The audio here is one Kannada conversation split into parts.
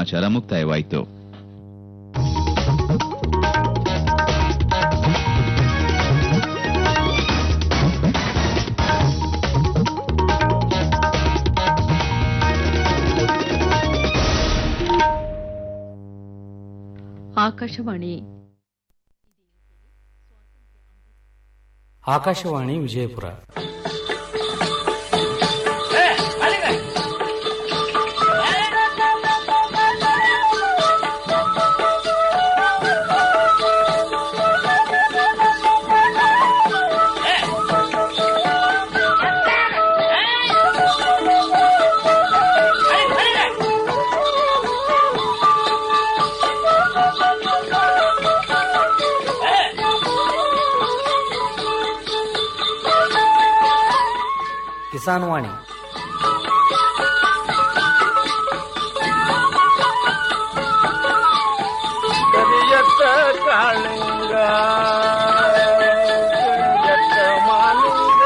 ಸಮಾಚಾರ ಮುಕ್ತಾಯವಾಯಿತು ಆಕಾಶವಾಣಿ ಆಕಾಶವಾಣಿ ವಿಜಯಪುರ ಕಿಸಾನ್ ವಾಣಿ ಕರಿಯತ್ತ ಕಾಳಿಂಗ ಕರಿಯತ್ತ ಮಾಲಿಂಗ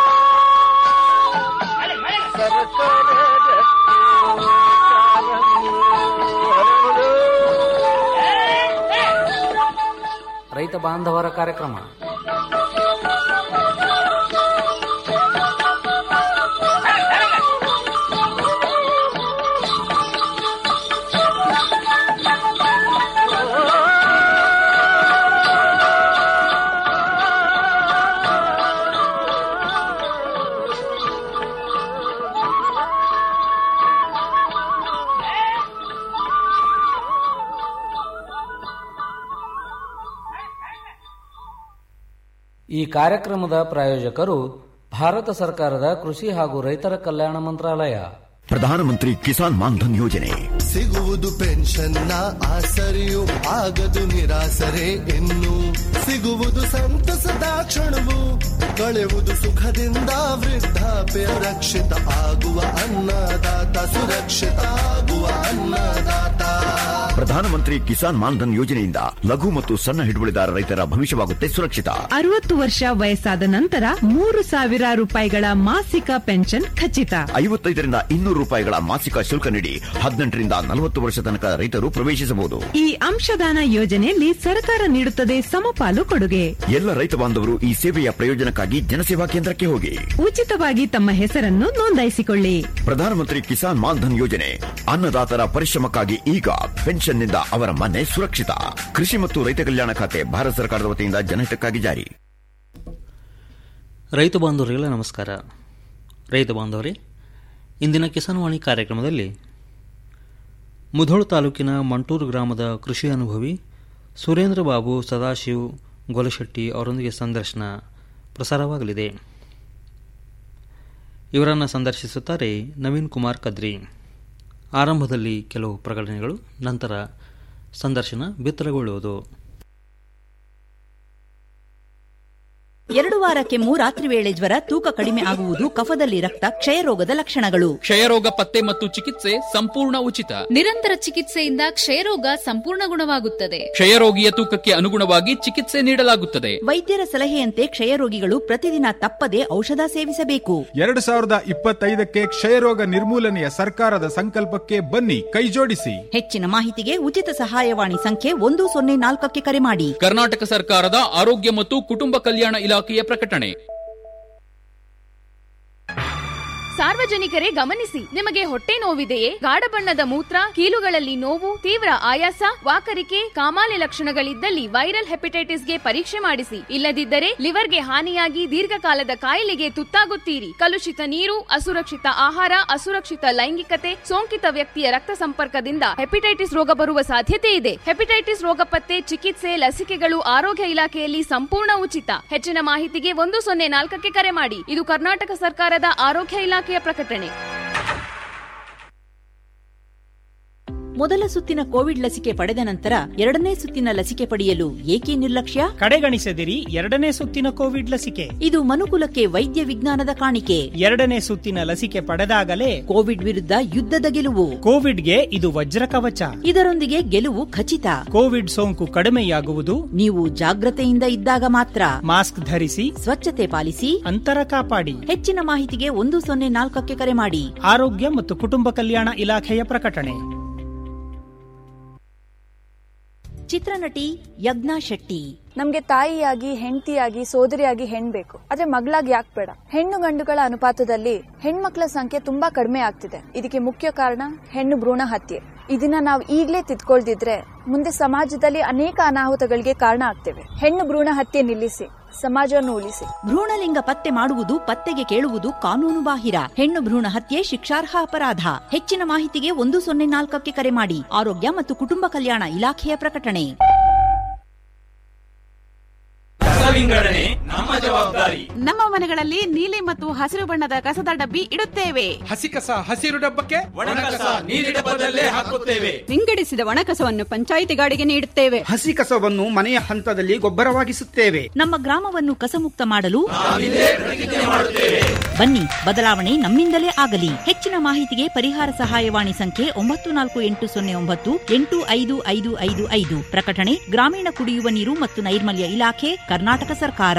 ಸರಸರ ರತ್ನ ಕಾಲಂಗಿ ಹರಡು. ರೈತ ಬಾಂಧವರ ಕಾರ್ಯಕ್ರಮ ಈ ಕಾರ್ಯಕ್ರಮದ ಪ್ರಾಯೋಜಕರು ಭಾರತ ಸರ್ಕಾರದ ಕೃಷಿ ಹಾಗೂ ರೈತರ ಕಲ್ಯಾಣ ಮಂತ್ರಾಲಯ ಪ್ರಧಾನಮಂತ್ರಿ ಕಿಸಾನ್ ಮಾನ್ಧನ್ ಯೋಜನೆ ಸಿಗುವುದು ಪೆನ್ಷನ್ನ ಆಸರೆಯು ಆಗದು ನಿರಾಸರೆ ಇನ್ನು ಸಿಗುವುದು ಸಂತಸದ ಕ್ಷಣವು ಕಳೆವುದು ಸುಖದಿಂದ ವೃದ್ಧಾಪ್ಯ ರಕ್ಷಿತ ಆಗುವ ಅನ್ನದಾತ ಸುರಕ್ಷಿತ ಆಗುವ ಅನ್ನದಾತ ಪ್ರಧಾನಮಂತ್ರಿ ಕಿಸಾನ್ ಮಾನ್ಧನ್ ಯೋಜನೆಯಿಂದ ಲಘು ಮತ್ತು ಸಣ್ಣ ಹಿಡುವಳಿದಾರ ರೈತರ ಭವಿಷ್ಯವಾಗುತ್ತೆ ಸುರಕ್ಷಿತ ಅರವತ್ತು ವರ್ಷ ವಯಸ್ಸಾದ ನಂತರ ಮೂರು ಸಾವಿರ ರೂಪಾಯಿಗಳ ಮಾಸಿಕ ಪೆನ್ಷನ್ ಖಚಿತ ಐವತ್ತೈದರಿಂದ ಇನ್ನೂರು ರೂಪಾಯಿಗಳ ಮಾಸಿಕ ಶುಲ್ಕ ನೀಡಿ ಹದಿನೆಂಟರಿಂದ ನಲವತ್ತು ವರ್ಷ ತನಕ ರೈತರು ಪ್ರವೇಶಿಸಬಹುದು ಈ ಅಂಶದಾನ ಯೋಜನೆಯಲ್ಲಿ ಸರ್ಕಾರ ನೀಡುತ್ತದೆ ಸಮಪಾಲು ಕೊಡುಗೆ ಎಲ್ಲ ರೈತ ಬಾಂಧವರು ಈ ಸೇವೆಯ ಪ್ರಯೋಜನಕ್ಕಾಗಿ ಜನಸೇವಾ ಕೇಂದ್ರಕ್ಕೆ ಹೋಗಿ ಉಚಿತವಾಗಿ ತಮ್ಮ ಹೆಸರನ್ನು ನೋಂದಾಯಿಸಿಕೊಳ್ಳಿ ಪ್ರಧಾನಮಂತ್ರಿ ಕಿಸಾನ್ ಮಾನ್ಧನ್ ಯೋಜನೆ ಅನ್ನದಾತರ ಪರಿಶ್ರಮಕ್ಕಾಗಿ ಈಗ ಪೆನ್ಷನ್ನಿಂದ ಅವರ ಮನೆ ಸುರಕ್ಷಿತ ಕೃಷಿ ಮತ್ತು ರೈತ ಕಲ್ಯಾಣ ಖಾತೆ ಭಾರತ ಸರ್ಕಾರದ ವತಿಯಿಂದ ಜನಹಿತಕ್ಕಾಗಿ ಜಾರಿ ರೈತ ಬಾಂಧವರಿಗೆಲ್ಲ ನಮಸ್ಕಾರ ರೈತ ಬಾಂಧವರೇ ಇಂದಿನ ಕಿಸಾನ್ವಾಣಿ ಕಾರ್ಯಕ್ರಮದಲ್ಲಿ ಮುಧೋಳ್ ತಾಲೂಕಿನ ಮಂಟೂರು ಗ್ರಾಮದ ಕೃಷಿ ಅನುಭವಿ ಸುರೇಂದ್ರ ಬಾಬು ಸದಾಶಿವ್ ಗೊಲಶೆಟ್ಟಿ ಅವರೊಂದಿಗೆ ಸಂದರ್ಶನ ಪ್ರಸಾರವಾಗಲಿದೆ ಇವರನ್ನು ಸಂದರ್ಶಿಸುತ್ತಾರೆ ನವೀನ್ ಕುಮಾರ್ ಕದ್ರಿ ಆರಂಭದಲ್ಲಿ ಕೆಲವು ಪ್ರಕಟಣೆಗಳು ನಂತರ ಸಂದರ್ಶನ ಬಿತ್ತರಗೊಳ್ಳುವುದು ಎರಡು ವಾರಕ್ಕೆ ರಾತ್ರಿ ವೇಳೆ ಜ್ವರ ತೂಕ ಕಡಿಮೆ ಆಗುವುದು ಕಫದಲ್ಲಿ ರಕ್ತ ಕ್ಷಯರೋಗದ ಲಕ್ಷಣಗಳು ಕ್ಷಯರೋಗ ಪತ್ತೆ ಮತ್ತು ಚಿಕಿತ್ಸೆ ಸಂಪೂರ್ಣ ಉಚಿತ ನಿರಂತರ ಚಿಕಿತ್ಸೆಯಿಂದ ಕ್ಷಯರೋಗ ಸಂಪೂರ್ಣ ಗುಣವಾಗುತ್ತದೆ ಕ್ಷಯರೋಗಿಯ ತೂಕಕ್ಕೆ ಅನುಗುಣವಾಗಿ ಚಿಕಿತ್ಸೆ ನೀಡಲಾಗುತ್ತದೆ ವೈದ್ಯರ ಸಲಹೆಯಂತೆ ಕ್ಷಯರೋಗಿಗಳು ಪ್ರತಿದಿನ ತಪ್ಪದೆ ಔಷಧ ಸೇವಿಸಬೇಕು ಎರಡು ಸಾವಿರದ ಇಪ್ಪತ್ತೈದಕ್ಕೆ ಕ್ಷಯರೋಗ ನಿರ್ಮೂಲನೆಯ ಸರ್ಕಾರದ ಸಂಕಲ್ಪಕ್ಕೆ ಬನ್ನಿ ಕೈಜೋಡಿಸಿ ಹೆಚ್ಚಿನ ಮಾಹಿತಿಗೆ ಉಚಿತ ಸಹಾಯವಾಣಿ ಸಂಖ್ಯೆ ಒಂದು ಸೊನ್ನೆ ನಾಲ್ಕಕ್ಕೆ ಕರೆ ಮಾಡಿ ಕರ್ನಾಟಕ ಸರ್ಕಾರದ ಆರೋಗ್ಯ ಮತ್ತು ಕುಟುಂಬ ಕಲ್ಯಾಣ ಇಲಾಖೆಯ ಪ್ರಕಟಣೆ ಸಾರ್ವಜನಿಕರೇ ಗಮನಿಸಿ ನಿಮಗೆ ಹೊಟ್ಟೆ ನೋವಿದೆಯೇ ಗಾಢ ಬಣ್ಣದ ಮೂತ್ರ ಕೀಲುಗಳಲ್ಲಿ ನೋವು ತೀವ್ರ ಆಯಾಸ ವಾಕರಿಕೆ ಕಾಮಾಲೆ ಲಕ್ಷಣಗಳಿದ್ದಲ್ಲಿ ವೈರಲ್ ಹೆಪಟೈಟಿಸ್ಗೆ ಪರೀಕ್ಷೆ ಮಾಡಿಸಿ ಇಲ್ಲದಿದ್ದರೆ ಲಿವರ್ಗೆ ಹಾನಿಯಾಗಿ ದೀರ್ಘಕಾಲದ ಕಾಯಿಲೆಗೆ ತುತ್ತಾಗುತ್ತೀರಿ ಕಲುಷಿತ ನೀರು ಅಸುರಕ್ಷಿತ ಆಹಾರ ಅಸುರಕ್ಷಿತ ಲೈಂಗಿಕತೆ ಸೋಂಕಿತ ವ್ಯಕ್ತಿಯ ರಕ್ತ ಸಂಪರ್ಕದಿಂದ ಹೆಪಟೈಟಿಸ್ ರೋಗ ಬರುವ ಸಾಧ್ಯತೆ ಇದೆ ಹೆಪಟೈಟಿಸ್ ರೋಗ ಪತ್ತೆ ಚಿಕಿತ್ಸೆ ಲಸಿಕೆಗಳು ಆರೋಗ್ಯ ಇಲಾಖೆಯಲ್ಲಿ ಸಂಪೂರ್ಣ ಉಚಿತ ಹೆಚ್ಚಿನ ಮಾಹಿತಿಗೆ ಒಂದು ಸೊನ್ನೆ ನಾಲ್ಕಕ್ಕೆ ಕರೆ ಮಾಡಿ ಇದು ಕರ್ನಾಟಕ ಸರ್ಕಾರದ ಆರೋಗ್ಯ ಇಲಾಖೆಯ ಪ್ರಕಟಣೆ ಮೊದಲ ಸುತ್ತಿನ ಕೋವಿಡ್ ಲಸಿಕೆ ಪಡೆದ ನಂತರ ಎರಡನೇ ಸುತ್ತಿನ ಲಸಿಕೆ ಪಡೆಯಲು ಏಕೆ ನಿರ್ಲಕ್ಷ್ಯ ಕಡೆಗಣಿಸದಿರಿ ಎರಡನೇ ಸುತ್ತಿನ ಕೋವಿಡ್ ಲಸಿಕೆ ಇದು ಮನುಕುಲಕ್ಕೆ ವೈದ್ಯ ವಿಜ್ಞಾನದ ಕಾಣಿಕೆ ಎರಡನೇ ಸುತ್ತಿನ ಲಸಿಕೆ ಪಡೆದಾಗಲೇ ಕೋವಿಡ್ ವಿರುದ್ಧ ಯುದ್ಧದ ಗೆಲುವು ಕೋವಿಡ್ಗೆ ಇದು ವಜ್ರ ಕವಚ ಇದರೊಂದಿಗೆ ಗೆಲುವು ಖಚಿತ ಕೋವಿಡ್ ಸೋಂಕು ಕಡಿಮೆಯಾಗುವುದು ನೀವು ಜಾಗ್ರತೆಯಿಂದ ಇದ್ದಾಗ ಮಾತ್ರ ಮಾಸ್ಕ್ ಧರಿಸಿ ಸ್ವಚ್ಛತೆ ಪಾಲಿಸಿ ಅಂತರ ಕಾಪಾಡಿ ಹೆಚ್ಚಿನ ಮಾಹಿತಿಗೆ ಒಂದು ಸೊನ್ನೆ ನಾಲ್ಕಕ್ಕೆ ಕರೆ ಮಾಡಿ ಆರೋಗ್ಯ ಮತ್ತು ಕುಟುಂಬ ಕಲ್ಯಾಣ ಇಲಾಖೆಯ ಪ್ರಕಟಣೆ ಚಿತ್ರನಟಿ ಯಜ್ಞಾ ಶೆಟ್ಟಿ ನಮ್ಗೆ ತಾಯಿಯಾಗಿ ಹೆಂಡತಿಯಾಗಿ ಸೋದರಿಯಾಗಿ ಹೆಣ್ ಬೇಕು ಆದ್ರೆ ಮಗಳಾಗಿ ಯಾಕೆ ಬೇಡ ಹೆಣ್ಣು ಗಂಡುಗಳ ಅನುಪಾತದಲ್ಲಿ ಹೆಣ್ಮಕ್ಳ ಸಂಖ್ಯೆ ತುಂಬಾ ಕಡಿಮೆ ಆಗ್ತಿದೆ ಇದಕ್ಕೆ ಮುಖ್ಯ ಕಾರಣ ಹೆಣ್ಣು ಭ್ರೂಣ ಹತ್ಯೆ ಇದನ್ನ ನಾವು ಈಗ್ಲೇ ತಿದ್ಕೊಳ್ದಿದ್ರೆ ಮುಂದೆ ಸಮಾಜದಲ್ಲಿ ಅನೇಕ ಅನಾಹುತಗಳಿಗೆ ಕಾರಣ ಆಗ್ತೇವೆ ಹೆಣ್ಣು ಭ್ರೂಣ ಹತ್ಯೆ ನಿಲ್ಲಿಸಿ ಸಮಾಜವನ್ನು ಉಳಿಸಿ ಭ್ರೂಣಲಿಂಗ ಪತ್ತೆ ಮಾಡುವುದು ಪತ್ತೆಗೆ ಕೇಳುವುದು ಕಾನೂನು ಬಾಹಿರ ಹೆಣ್ಣು ಭ್ರೂಣ ಹತ್ಯೆ ಶಿಕ್ಷಾರ್ಹ ಅಪರಾಧ ಹೆಚ್ಚಿನ ಮಾಹಿತಿಗೆ ಒಂದು ಸೊನ್ನೆ ನಾಲ್ಕಕ್ಕೆ ಕರೆ ಮಾಡಿ ಆರೋಗ್ಯ ಮತ್ತು ಕುಟುಂಬ ಕಲ್ಯಾಣ ಇಲಾಖೆಯ ಪ್ರಕಟಣೆ ವಿಂಗಡಣೆ ನಮ್ಮ ಜವಾಬ್ದಾರಿ ನಮ್ಮ ಮನೆಗಳಲ್ಲಿ ನೀಲಿ ಮತ್ತು ಹಸಿರು ಬಣ್ಣದ ಕಸದ ಡಬ್ಬಿ ಇಡುತ್ತೇವೆ ಹಸಿ ಕಸ ಹಸಿರು ಡಬ್ಬಕ್ಕೆ ಒಣ ಕಸ ನೀಲಿ ಡಬ್ಬದಲ್ಲೇ ಹಾಕುತ್ತೇವೆ ವಿಂಗಡಿಸಿದ ಒಣಕಸವನ್ನು ಪಂಚಾಯಿತಿ ಗಾಡಿಗೆ ನೀಡುತ್ತೇವೆ ಹಸಿ ಕಸವನ್ನು ಮನೆಯ ಹಂತದಲ್ಲಿ ಗೊಬ್ಬರವಾಗಿಸುತ್ತೇವೆ ನಮ್ಮ ಗ್ರಾಮವನ್ನು ಕಸಮುಕ್ತ ಮಾಡಲು ಬನ್ನಿ ಬದಲಾವಣೆ ನಮ್ಮಿಂದಲೇ ಆಗಲಿ ಹೆಚ್ಚಿನ ಮಾಹಿತಿಗೆ ಪರಿಹಾರ ಸಹಾಯವಾಣಿ ಸಂಖ್ಯೆ ಒಂಬತ್ತು ನಾಲ್ಕು ಎಂಟು ಸೊನ್ನೆ ಒಂಬತ್ತು ಎಂಟು ಐದು ಐದು ಐದು ಐದು ಪ್ರಕಟಣೆ ಗ್ರಾಮೀಣ ಕುಡಿಯುವ ನೀರು ಮತ್ತು ನೈರ್ಮಲ್ಯ ಇಲಾಖೆ ಕರ್ನಾಟಕ ಸರ್ಕಾರ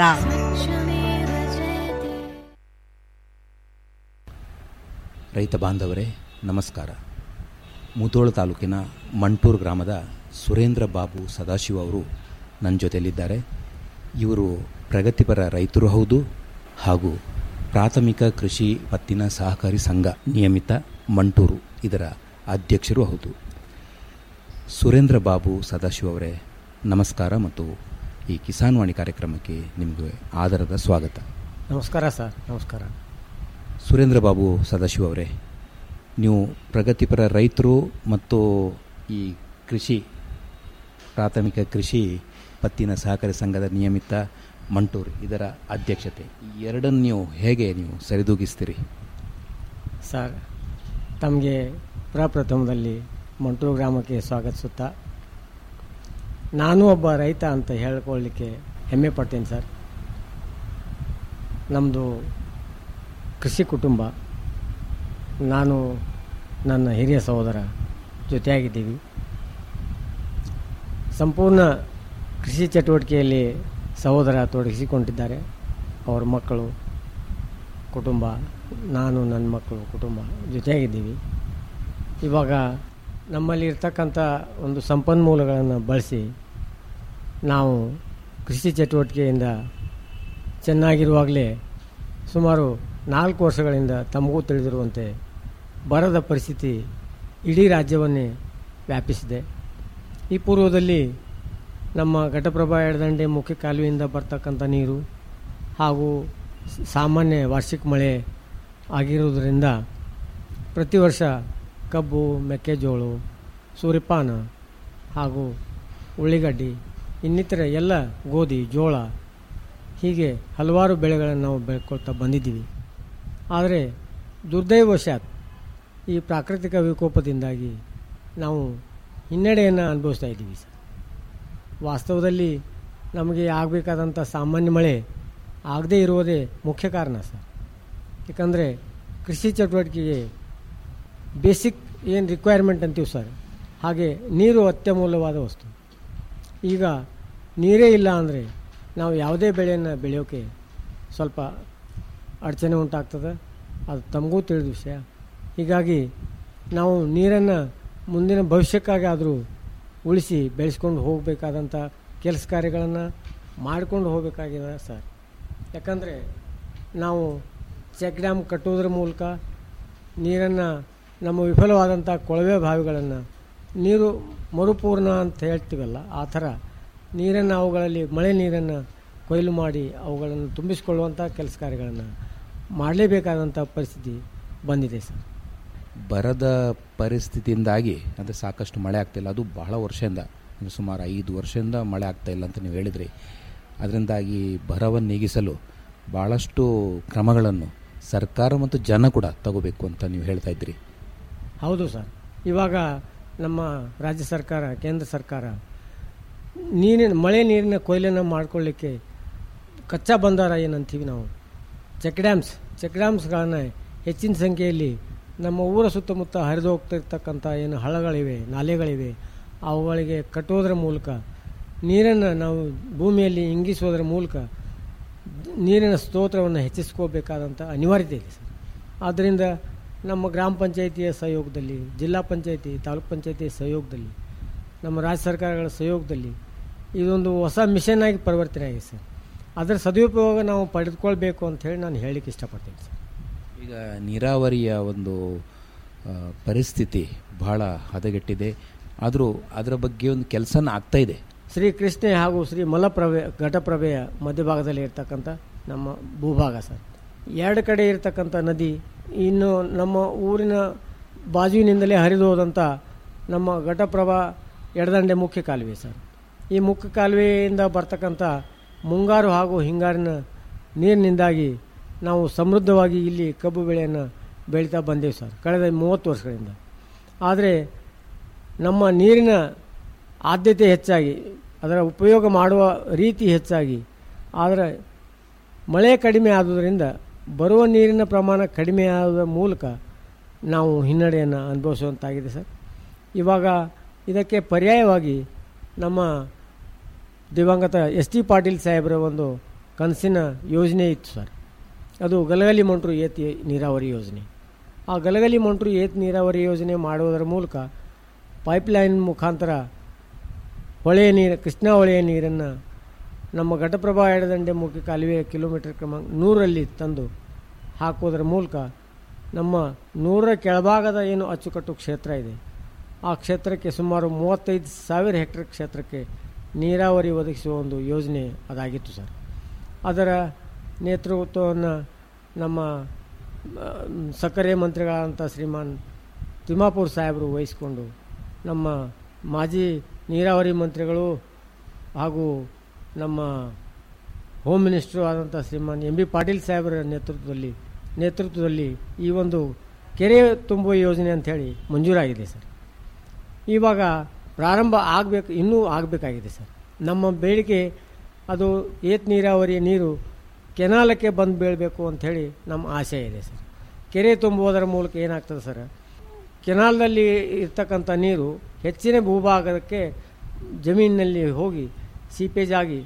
ರೈತ ಬಾಂಧವರೇ ನಮಸ್ಕಾರ ಮುಧೋಳ ತಾಲೂಕಿನ ಮಂಟೂರು ಗ್ರಾಮದ ಸುರೇಂದ್ರ ಬಾಬು ಸದಾಶಿವ ಅವರು ನನ್ನ ಜೊತೆಯಲ್ಲಿದ್ದಾರೆ ಇವರು ಪ್ರಗತಿಪರ ರೈತರು ಹೌದು ಹಾಗೂ ಪ್ರಾಥಮಿಕ ಕೃಷಿ ಪತ್ತಿನ ಸಹಕಾರಿ ಸಂಘ ನಿಯಮಿತ ಮಂಟೂರು ಇದರ ಅಧ್ಯಕ್ಷರು ಹೌದು ಸುರೇಂದ್ರ ಬಾಬು ಸದಾಶಿವ ಅವರೇ ನಮಸ್ಕಾರ ಮತ್ತು ಈ ಕಿಸಾನ್ ವಾಣಿ ಕಾರ್ಯಕ್ರಮಕ್ಕೆ ನಿಮಗೆ ಆದರದ ಸ್ವಾಗತ ನಮಸ್ಕಾರ ಸರ್ ನಮಸ್ಕಾರ ಸುರೇಂದ್ರ ಬಾಬು ಸದಾಶಿವ ಅವರೇ ನೀವು ಪ್ರಗತಿಪರ ರೈತರು ಮತ್ತು ಈ ಕೃಷಿ ಪ್ರಾಥಮಿಕ ಕೃಷಿ ಪತ್ತಿನ ಸಹಕಾರಿ ಸಂಘದ ನಿಯಮಿತ ಮಂಟೂರು ಇದರ ಅಧ್ಯಕ್ಷತೆ ಈ ಎರಡನ್ನು ನೀವು ಹೇಗೆ ನೀವು ಸರಿದೂಗಿಸ್ತೀರಿ ಸರ್ ತಮಗೆ ಪ್ರಪ್ರಥಮದಲ್ಲಿ ಮಂಟೂರು ಗ್ರಾಮಕ್ಕೆ ಸ್ವಾಗತಿಸುತ್ತಾ ನಾನು ಒಬ್ಬ ರೈತ ಅಂತ ಹೇಳ್ಕೊಳ್ಳಿಕ್ಕೆ ಹೆಮ್ಮೆ ಪಡ್ತೀನಿ ಸರ್ ನಮ್ಮದು ಕೃಷಿ ಕುಟುಂಬ ನಾನು ನನ್ನ ಹಿರಿಯ ಸಹೋದರ ಜೊತೆಯಾಗಿದ್ದೀವಿ ಸಂಪೂರ್ಣ ಕೃಷಿ ಚಟುವಟಿಕೆಯಲ್ಲಿ ಸಹೋದರ ತೊಡಗಿಸಿಕೊಂಡಿದ್ದಾರೆ ಅವರ ಮಕ್ಕಳು ಕುಟುಂಬ ನಾನು ನನ್ನ ಮಕ್ಕಳು ಕುಟುಂಬ ಜೊತೆಯಾಗಿದ್ದೀವಿ ಇವಾಗ ನಮ್ಮಲ್ಲಿ ಇರ್ತಕ್ಕಂಥ ಒಂದು ಸಂಪನ್ಮೂಲಗಳನ್ನು ಬಳಸಿ ನಾವು ಕೃಷಿ ಚಟುವಟಿಕೆಯಿಂದ ಚೆನ್ನಾಗಿರುವಾಗಲೇ ಸುಮಾರು ನಾಲ್ಕು ವರ್ಷಗಳಿಂದ ತಮಗೂ ತಿಳಿದಿರುವಂತೆ ಬರದ ಪರಿಸ್ಥಿತಿ ಇಡೀ ರಾಜ್ಯವನ್ನೇ ವ್ಯಾಪಿಸಿದೆ ಈ ಪೂರ್ವದಲ್ಲಿ ನಮ್ಮ ಘಟಪ್ರಭಾ ಎಡದಂಡೆ ಮುಖ್ಯ ಕಾಲುವೆಯಿಂದ ಬರ್ತಕ್ಕಂಥ ನೀರು ಹಾಗೂ ಸಾಮಾನ್ಯ ವಾರ್ಷಿಕ ಮಳೆ ಆಗಿರುವುದರಿಂದ ಪ್ರತಿ ವರ್ಷ ಕಬ್ಬು ಮೆಕ್ಕೆಜೋಳ ಸೂರ್ಯಪಾನ ಹಾಗೂ ಉಳ್ಳಿಗಡ್ಡಿ ಇನ್ನಿತರ ಎಲ್ಲ ಗೋಧಿ ಜೋಳ ಹೀಗೆ ಹಲವಾರು ಬೆಳೆಗಳನ್ನು ನಾವು ಬೆಳ್ಕೊಳ್ತಾ ಬಂದಿದ್ದೀವಿ ಆದರೆ ದುರ್ದೈವಶಾತ್ ಈ ಪ್ರಾಕೃತಿಕ ವಿಕೋಪದಿಂದಾಗಿ ನಾವು ಹಿನ್ನಡೆಯನ್ನು ಅನುಭವಿಸ್ತಾ ಇದ್ದೀವಿ ಸರ್ ವಾಸ್ತವದಲ್ಲಿ ನಮಗೆ ಆಗಬೇಕಾದಂಥ ಸಾಮಾನ್ಯ ಮಳೆ ಆಗದೇ ಇರುವುದೇ ಮುಖ್ಯ ಕಾರಣ ಸರ್ ಯಾಕಂದರೆ ಕೃಷಿ ಚಟುವಟಿಕೆಗೆ ಬೇಸಿಕ್ ಏನು ರಿಕ್ವೈರ್ಮೆಂಟ್ ಅಂತೀವಿ ಸರ್ ಹಾಗೆ ನೀರು ಅತ್ಯಮೂಲ್ಯವಾದ ವಸ್ತು ಈಗ ನೀರೇ ಇಲ್ಲ ಅಂದರೆ ನಾವು ಯಾವುದೇ ಬೆಳೆಯನ್ನು ಬೆಳೆಯೋಕ್ಕೆ ಸ್ವಲ್ಪ ಅಡಚಣೆ ಉಂಟಾಗ್ತದೆ ಅದು ತಮಗೂ ತಿಳಿದ ವಿಷಯ ಹೀಗಾಗಿ ನಾವು ನೀರನ್ನು ಮುಂದಿನ ಭವಿಷ್ಯಕ್ಕಾಗಿ ಆದರೂ ಉಳಿಸಿ ಬೆಳೆಸ್ಕೊಂಡು ಹೋಗಬೇಕಾದಂಥ ಕೆಲಸ ಕಾರ್ಯಗಳನ್ನು ಮಾಡಿಕೊಂಡು ಹೋಗಬೇಕಾಗಿದೆ ಸರ್ ಯಾಕಂದರೆ ನಾವು ಚೆಕ್ ಡ್ಯಾಮ್ ಕಟ್ಟುವುದರ ಮೂಲಕ ನೀರನ್ನು ನಮ್ಮ ವಿಫಲವಾದಂಥ ಕೊಳವೆ ಬಾವಿಗಳನ್ನು ನೀರು ಮರುಪೂರ್ಣ ಅಂತ ಹೇಳ್ತೀವಲ್ಲ ಆ ಥರ ನೀರನ್ನು ಅವುಗಳಲ್ಲಿ ಮಳೆ ನೀರನ್ನು ಕೊಯ್ಲು ಮಾಡಿ ಅವುಗಳನ್ನು ತುಂಬಿಸಿಕೊಳ್ಳುವಂಥ ಕೆಲಸ ಕಾರ್ಯಗಳನ್ನು ಮಾಡಲೇಬೇಕಾದಂಥ ಪರಿಸ್ಥಿತಿ ಬಂದಿದೆ ಸರ್ ಬರದ ಪರಿಸ್ಥಿತಿಯಿಂದಾಗಿ ಅಂದರೆ ಸಾಕಷ್ಟು ಮಳೆ ಆಗ್ತಾಯಿಲ್ಲ ಅದು ಬಹಳ ವರ್ಷದಿಂದ ಅಂದ್ರೆ ಸುಮಾರು ಐದು ವರ್ಷದಿಂದ ಮಳೆ ಆಗ್ತಾಯಿಲ್ಲ ಅಂತ ನೀವು ಹೇಳಿದ್ರಿ ಅದರಿಂದಾಗಿ ಬರವನ್ನು ನೀಗಿಸಲು ಭಾಳಷ್ಟು ಕ್ರಮಗಳನ್ನು ಸರ್ಕಾರ ಮತ್ತು ಜನ ಕೂಡ ತಗೋಬೇಕು ಅಂತ ನೀವು ಹೇಳ್ತಾ ಇದ್ರಿ ಹೌದು ಸರ್ ಇವಾಗ ನಮ್ಮ ರಾಜ್ಯ ಸರ್ಕಾರ ಕೇಂದ್ರ ಸರ್ಕಾರ ನೀರಿನ ಮಳೆ ನೀರಿನ ಕೊಯ್ಲನ್ನು ಮಾಡಿಕೊಳ್ಳಿಕ್ಕೆ ಕಚ್ಚಾ ಬಂದಾರ ಏನಂತೀವಿ ನಾವು ಚೆಕ್ ಡ್ಯಾಮ್ಸ್ ಚೆಕ್ ಡ್ಯಾಮ್ಸ್ಗಳನ್ನು ಹೆಚ್ಚಿನ ಸಂಖ್ಯೆಯಲ್ಲಿ ನಮ್ಮ ಊರ ಸುತ್ತಮುತ್ತ ಹರಿದು ಹೋಗ್ತಿರ್ತಕ್ಕಂಥ ಏನು ಹಳ್ಳಗಳಿವೆ ನಾಲೆಗಳಿವೆ ಅವುಗಳಿಗೆ ಕಟ್ಟೋದ್ರ ಮೂಲಕ ನೀರನ್ನು ನಾವು ಭೂಮಿಯಲ್ಲಿ ಇಂಗಿಸೋದ್ರ ಮೂಲಕ ನೀರಿನ ಸ್ತೋತ್ರವನ್ನು ಹೆಚ್ಚಿಸ್ಕೋಬೇಕಾದಂಥ ಅನಿವಾರ್ಯತೆ ಇದೆ ಸರ್ ಆದ್ದರಿಂದ ನಮ್ಮ ಗ್ರಾಮ ಪಂಚಾಯಿತಿಯ ಸಹಯೋಗದಲ್ಲಿ ಜಿಲ್ಲಾ ಪಂಚಾಯಿತಿ ತಾಲೂಕ್ ಪಂಚಾಯಿತಿ ಸಹಯೋಗದಲ್ಲಿ ನಮ್ಮ ರಾಜ್ಯ ಸರ್ಕಾರಗಳ ಸಹಯೋಗದಲ್ಲಿ ಇದೊಂದು ಹೊಸ ಮಿಷನ್ ಆಗಿ ಪರಿವರ್ತನೆ ಆಗಿದೆ ಸರ್ ಅದರ ಸದುಪಯೋಗ ನಾವು ಪಡೆದುಕೊಳ್ಬೇಕು ಅಂತ ಹೇಳಿ ನಾನು ಹೇಳಲಿಕ್ಕೆ ಇಷ್ಟಪಡ್ತೀನಿ ಸರ್ ಈಗ ನೀರಾವರಿಯ ಒಂದು ಆ, ಪರಿಸ್ಥಿತಿ ಬಹಳ ಹದಗೆಟ್ಟಿದೆ ಆದರೂ ಅದರ ಬಗ್ಗೆ ಒಂದು ಕೆಲಸನ ಆಗ್ತಾ ಇದೆ ಶ್ರೀ ಕೃಷ್ಣೆ ಹಾಗೂ ಶ್ರೀ ಮಲಪ್ರಭೆ ಘಟಪ್ರಭೆಯ ಮಧ್ಯಭಾಗದಲ್ಲಿ ಇರ್ತಕ್ಕಂಥ ನಮ್ಮ ಭೂಭಾಗ ಸರ್ ಎರಡು ಕಡೆ ಇರತಕ್ಕಂಥ ನದಿ ಇನ್ನು ನಮ್ಮ ಊರಿನ ಬಾಜುವಿನಿಂದಲೇ ಹರಿದು ಹೋದಂಥ ನಮ್ಮ ಘಟಪ್ರಭಾ ಎಡದಂಡೆ ಮುಖ್ಯ ಕಾಲುವೆ ಸರ್ ಈ ಮುಖ್ಯ ಕಾಲುವೆಯಿಂದ ಬರ್ತಕ್ಕಂಥ ಮುಂಗಾರು ಹಾಗೂ ಹಿಂಗಾರಿನ ನೀರಿನಿಂದಾಗಿ ನಾವು ಸಮೃದ್ಧವಾಗಿ ಇಲ್ಲಿ ಕಬ್ಬು ಬೆಳೆಯನ್ನು ಬೆಳೀತಾ ಬಂದೇವೆ ಸರ್ ಕಳೆದ ಮೂವತ್ತು ವರ್ಷಗಳಿಂದ ಆದರೆ ನಮ್ಮ ನೀರಿನ ಆದ್ಯತೆ ಹೆಚ್ಚಾಗಿ ಅದರ ಉಪಯೋಗ ಮಾಡುವ ರೀತಿ ಹೆಚ್ಚಾಗಿ ಆದರೆ ಮಳೆ ಕಡಿಮೆ ಆದುದರಿಂದ ಬರುವ ನೀರಿನ ಪ್ರಮಾಣ ಕಡಿಮೆ ಆದ ಮೂಲಕ ನಾವು ಹಿನ್ನಡೆಯನ್ನು ಅನುಭವಿಸುವಂತಾಗಿದೆ ಸರ್ ಇವಾಗ ಇದಕ್ಕೆ ಪರ್ಯಾಯವಾಗಿ ನಮ್ಮ ದಿವಂಗತ ಎಸ್ ಟಿ ಪಾಟೀಲ್ ಸಾಹೇಬರ ಒಂದು ಕನಸಿನ ಯೋಜನೆ ಇತ್ತು ಸರ್ ಅದು ಗಲಗಲಿ ಮಂಟ್ರು ಏತ್ ನೀರಾವರಿ ಯೋಜನೆ ಆ ಗಲಗಲಿ ಮಂಟ್ರು ಏತ್ ನೀರಾವರಿ ಯೋಜನೆ ಮಾಡುವುದರ ಮೂಲಕ ಪೈಪ್ಲೈನ್ ಮುಖಾಂತರ ಹೊಳೆಯ ನೀರು ಕೃಷ್ಣಾ ಹೊಳೆಯ ನೀರನ್ನು ನಮ್ಮ ಘಟಪ್ರಭಾ ಎಡದಂಡೆ ಮುಖ್ಯ ಕಾಲುವೆ ಕಿಲೋಮೀಟರ್ ಕ್ರಮಾಂಕ ನೂರಲ್ಲಿ ತಂದು ಹಾಕುವುದರ ಮೂಲಕ ನಮ್ಮ ನೂರರ ಕೆಳಭಾಗದ ಏನು ಅಚ್ಚುಕಟ್ಟು ಕ್ಷೇತ್ರ ಇದೆ ಆ ಕ್ಷೇತ್ರಕ್ಕೆ ಸುಮಾರು ಮೂವತ್ತೈದು ಸಾವಿರ ಹೆಕ್ಟೇರ್ ಕ್ಷೇತ್ರಕ್ಕೆ ನೀರಾವರಿ ಒದಗಿಸುವ ಒಂದು ಯೋಜನೆ ಅದಾಗಿತ್ತು ಸರ್ ಅದರ ನೇತೃತ್ವವನ್ನು ನಮ್ಮ ಆ, ಸಕ್ಕರೆ ಮಂತ್ರಿಗಳಾದಂಥ ಶ್ರೀಮಾನ್ ತಿಮ್ಮಾಪುರ್ ಸಾಹೇಬರು ವಹಿಸಿಕೊಂಡು ನಮ್ಮ ಮಾಜಿ ನೀರಾವರಿ ಮಂತ್ರಿಗಳು ಹಾಗೂ ನಮ್ಮ ಹೋಮ್ ಮಿನಿಸ್ಟ್ರು ಆದಂಥ ಶ್ರೀಮಾನ್ ಎಂ ಬಿ ಪಾಟೀಲ್ ಸಾಹೇಬರ ನೇತೃತ್ವದಲ್ಲಿ ನೇತೃತ್ವದಲ್ಲಿ ಈ ಒಂದು ಕೆರೆ ತುಂಬುವ ಯೋಜನೆ ಅಂಥೇಳಿ ಮಂಜೂರಾಗಿದೆ ಸರ್ ಇವಾಗ ಪ್ರಾರಂಭ ಆಗಬೇಕು ಇನ್ನೂ ಆಗಬೇಕಾಗಿದೆ ಸರ್ ನಮ್ಮ ಬೇಡಿಕೆ ಅದು ಏತ್ ನೀರಾವರಿಯ ನೀರು ಕೆನಾಲಕ್ಕೆ ಬಂದು ಬೀಳಬೇಕು ಅಂಥೇಳಿ ನಮ್ಮ ಆಸೆ ಇದೆ ಸರ್ ಕೆರೆ ತುಂಬುವುದರ ಮೂಲಕ ಏನಾಗ್ತದೆ ಸರ್ ಕೆನಾಲ್ನಲ್ಲಿ ಇರ್ತಕ್ಕಂಥ ನೀರು ಹೆಚ್ಚಿನ ಭೂಭಾಗಕ್ಕೆ ಜಮೀನಿನಲ್ಲಿ ಹೋಗಿ ಸೀಪೇಜ್ ಆಗಿ